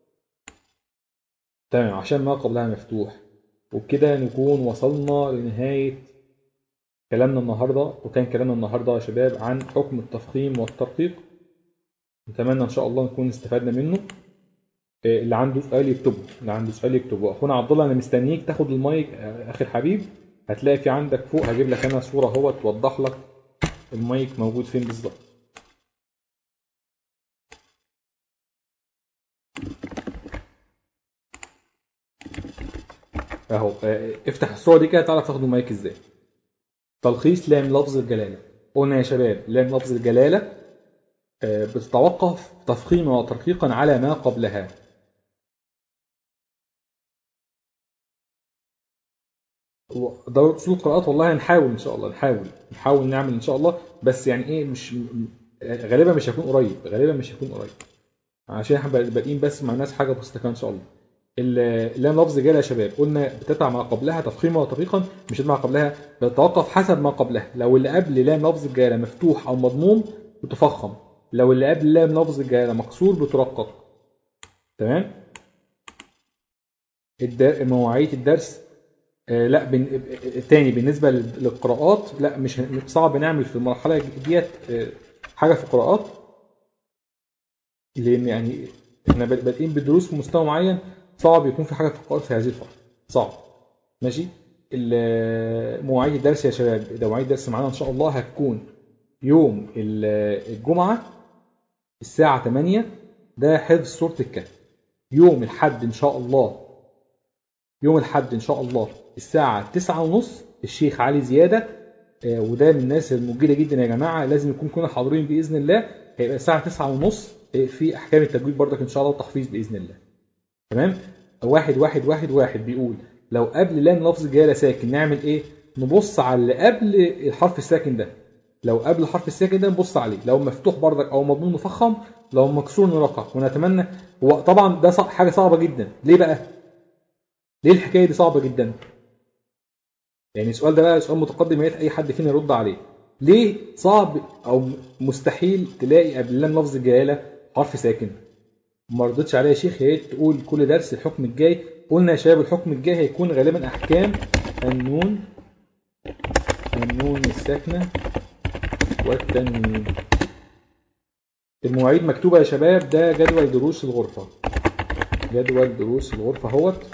تمام عشان ما قبلها مفتوح وبكده نكون وصلنا لنهايه كلامنا النهارده وكان كلامنا النهارده يا شباب عن حكم التفخيم والترقيق نتمنى ان شاء الله نكون استفدنا منه إيه، اللي عنده سؤال يكتبه اللي عنده سؤال يكتبه اخونا عبد الله انا مستنيك تاخد المايك آه، اخي الحبيب هتلاقي في عندك فوق هجيب لك انا صوره اهو توضح لك المايك موجود فين بالظبط اهو آه، افتح الصوره دي كده تعرف تاخد المايك ازاي تلخيص لام لفظ الجلاله قلنا يا شباب لام لفظ الجلاله آه، بتتوقف تفخيما وترقيقا على ما قبلها دورة أصول القراءات والله هنحاول إن شاء الله نحاول نحاول نعمل إن شاء الله بس يعني إيه مش م- غالبا مش هيكون قريب غالبا مش هيكون قريب عشان احنا بادئين بس مع الناس حاجة بسيطة كده إن شاء الله ال- اللام لفظ جاله يا شباب قلنا بتتبع ما قبلها تفخيما وترقيقا مش تتبع ما قبلها بتتوقف حسب ما قبلها لو اللي قبل لام لفظ الجلاله مفتوح او مضموم بتفخم لو اللي قبل لام لفظ الجلاله مكسور بترقق تمام الد- مواعيد الدرس آه، لا بن... آه، تاني بالنسبه لل- للقراءات لا مش مش صعب نعمل في المرحله ديت آه، حاجه في القراءات لان يعني احنا باد- بادئين بالدروس في مستوى معين صعب يكون في حاجه في القراءات في هذه الفتره صعب ماشي ال- مواعيد الدرس يا شباب ده مواعيد الدرس معانا ان شاء الله هتكون يوم ال- الجمعه الساعه 8 ده حفظ سوره الكهف يوم الحد ان شاء الله يوم الحد ان شاء الله الساعه 9:30 الشيخ علي زياده آه، وده من الناس المجيده جدا يا جماعه لازم يكون كنا حاضرين باذن الله هيبقى الساعه 9:30 آه، في احكام التجويد برضك ان شاء الله وتحفيظ باذن الله تمام واحد واحد واحد واحد بيقول لو قبل لام لفظ جلاله ساكن نعمل ايه نبص على اللي قبل الحرف الساكن ده لو قبل الحرف الساكن ده نبص عليه لو مفتوح برضك او مضمون نفخم لو مكسور نرقق ونتمنى هو طبعا ده صع- حاجه صعبه جدا ليه بقى ليه الحكايه دي صعبه جدا يعني السؤال ده بقى سؤال متقدم يا ريت اي حد فينا يرد عليه ليه صعب او مستحيل تلاقي قبل لام لفظ الجلاله حرف ساكن ما ردتش عليا يا شيخ يا ريت تقول كل درس الحكم الجاي قلنا يا شباب الحكم الجاي هيكون غالبا احكام النون النون الساكنه والتنوين المواعيد مكتوبه يا شباب ده جدول دروس الغرفه جدول دروس الغرفه اهوت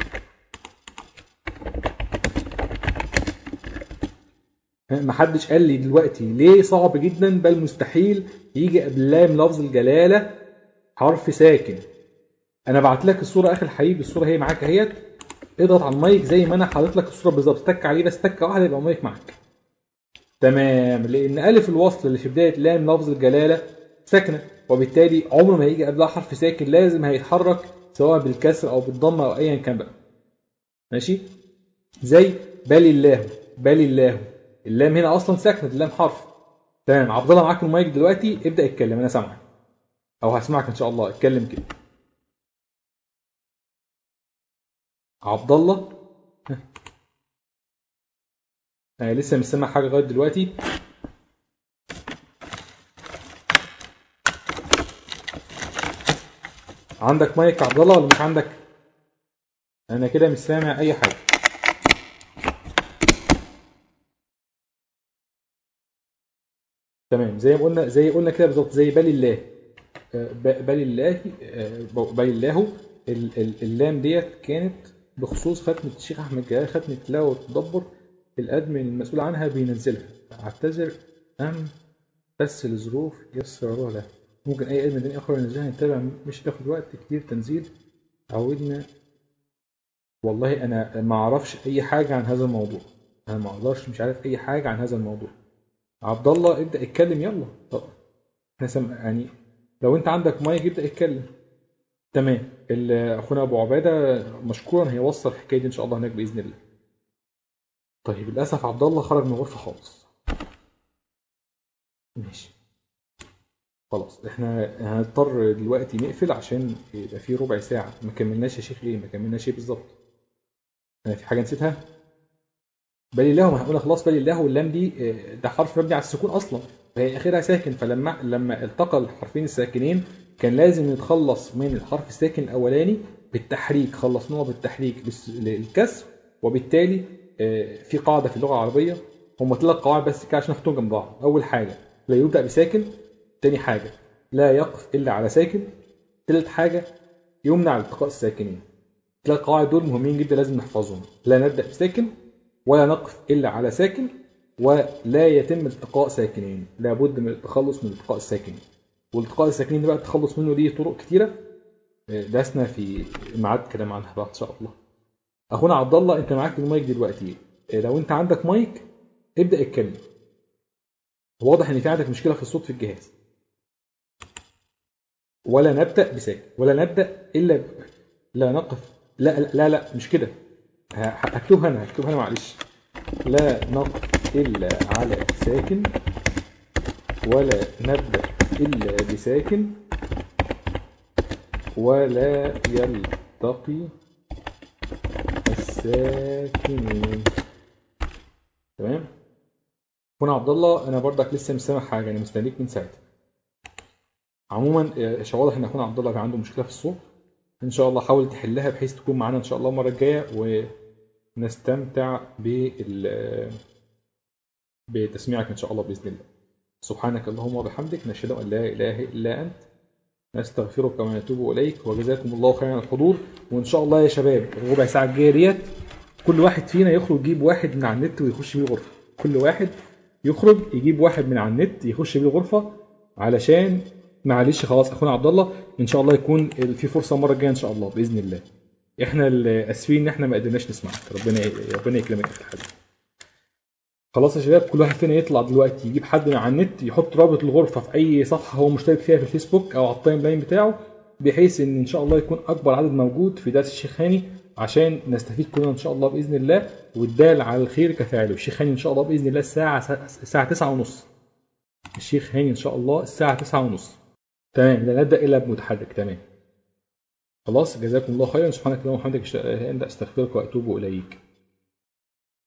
محدش قال لي دلوقتي ليه صعب جدا بل مستحيل يجي قبل لام لفظ الجلاله حرف ساكن انا بعت لك الصوره اخي الحبيب الصوره هي معاك اهيت اضغط على المايك زي ما انا حاطط لك الصوره بالظبط تك عليه بس تكه واحده يبقى المايك معاك تمام لان الف الوصل اللي في بدايه لام لفظ الجلاله ساكنه وبالتالي عمره ما هيجي قبلها حرف ساكن لازم هيتحرك سواء بالكسر او بالضمه او ايا كان بقى ماشي زي بل الله بل الله اللام هنا اصلا ساكنه اللام حرف تمام عبد الله معاك المايك دلوقتي ابدا اتكلم انا سامعك او هسمعك ان شاء الله اتكلم كده عبد الله ها. آه لسه مش سامع حاجه لغايه دلوقتي عندك مايك يا عبد الله ولا مش عندك انا كده مش سامع اي حاجه تمام زي ما قلنا زي قلنا كده بالظبط زي بل الله آه، ب- بل الله آه، بل الله ال- ال- اللام ديت كانت بخصوص ختمة الشيخ أحمد جلال ختمة التلاوة والتدبر الأدمن المسؤول عنها بينزلها أعتذر أم بس لظروف يسر الله له ممكن أي أدمن تاني آخر ينزلها يتابع مش هتاخد وقت كتير تنزيل عودنا والله أنا ما أعرفش أي حاجة عن هذا الموضوع أنا ما أقدرش مش عارف أي حاجة عن هذا الموضوع عبد الله ابدأ اتكلم يلا طب احنا سم... يعني لو انت عندك مايك ابدأ اتكلم تمام ال- اخونا ابو عباده مشكورا هيوصل الحكايه دي ان شاء الله هناك باذن الله طيب للاسف عبد الله خرج من الغرفه خالص ماشي خلاص احنا هنضطر دلوقتي نقفل عشان يبقى في ربع ساعه ما كملناش يا شيخ ليه ما كملناش ايه بالظبط انا في حاجه نسيتها بل الله ما هقولها خلاص بل الله واللام دي آه، ده حرف مبني على السكون اصلا فهي اخرها ساكن فلما لما التقى الحرفين الساكنين كان لازم نتخلص من الحرف الساكن الاولاني بالتحريك خلصناه بالتحريك للس- للكسر وبالتالي آه، في قاعده في اللغه العربيه هم ثلاث قواعد بس كده عشان نحطهم جنب بعض اول حاجه لا يبدا بساكن تاني حاجه لا يقف الا على ساكن تالت حاجه يمنع التقاء الساكنين الثلاث قواعد دول مهمين جدا لازم نحفظهم لا نبدا بساكن ولا نقف الا على ساكن ولا يتم التقاء ساكنين لابد من التخلص من التقاء الساكنين والالتقاء الساكنين ده بقى التخلص منه ليه طرق كتيره آه، درسنا في ميعاد كلام عنها بقى ان شاء الله اخونا عبد الله انت معاك المايك دلوقتي آه، لو انت عندك مايك ابدا اتكلم واضح ان في عندك مشكله في الصوت في الجهاز ولا نبدا بساكن ولا نبدا الا ب... لا نقف لا لا لا, لا مش كده ه- هكتبها انا هكتبها انا معلش لا نقف الا على ساكن ولا نبدا الا بساكن ولا يلتقي الساكنين تمام هنا عبد الله انا برضك لسه مش سامع حاجه انا مستنيك من ساعتها عموما آه، مش واضح ان اخونا عبد الله كان عنده مشكله في الصوت ان شاء الله حاول تحلها بحيث تكون معانا ان شاء الله المره الجايه ونستمتع بال بتسميعك ان شاء الله باذن الله سبحانك اللهم وبحمدك نشهد ان لا اله الا انت نستغفرك ونتوب اليك وجزاكم الله خيرا على الحضور وان شاء الله يا شباب الربع ساعه الجايه ديت كل واحد فينا يخرج يجيب واحد من على النت ويخش بيه غرفه كل واحد يخرج يجيب واحد من على النت يخش بيه غرفه علشان معلش خلاص اخونا عبد الله ان شاء الله يكون في فرصه المره الجايه ان شاء الله باذن الله احنا اللي اسفين ان احنا ما قدرناش نسمعك ربنا ربنا يكرمك يا اخي الحبيب خلاص يا شباب كل واحد فينا يطلع دلوقتي يجيب حد من على النت يحط رابط الغرفه في اي صفحه هو مشترك فيها في الفيسبوك او على التايم لاين بتاعه بحيث ان ان شاء الله يكون اكبر عدد موجود في درس الشيخ هاني عشان نستفيد كلنا ان شاء الله باذن الله والدال على الخير كفاعله الشيخ هاني ان شاء الله باذن الله الساعه الساعه 9 ونص الشيخ هاني ان شاء الله الساعه 9 ونص تمام لا نبدا الا بمتحرك تمام خلاص جزاكم الله خيرا سبحانك اللهم وبحمدك أشهد أن لا إله إلا أنت استغفرك واتوب اليك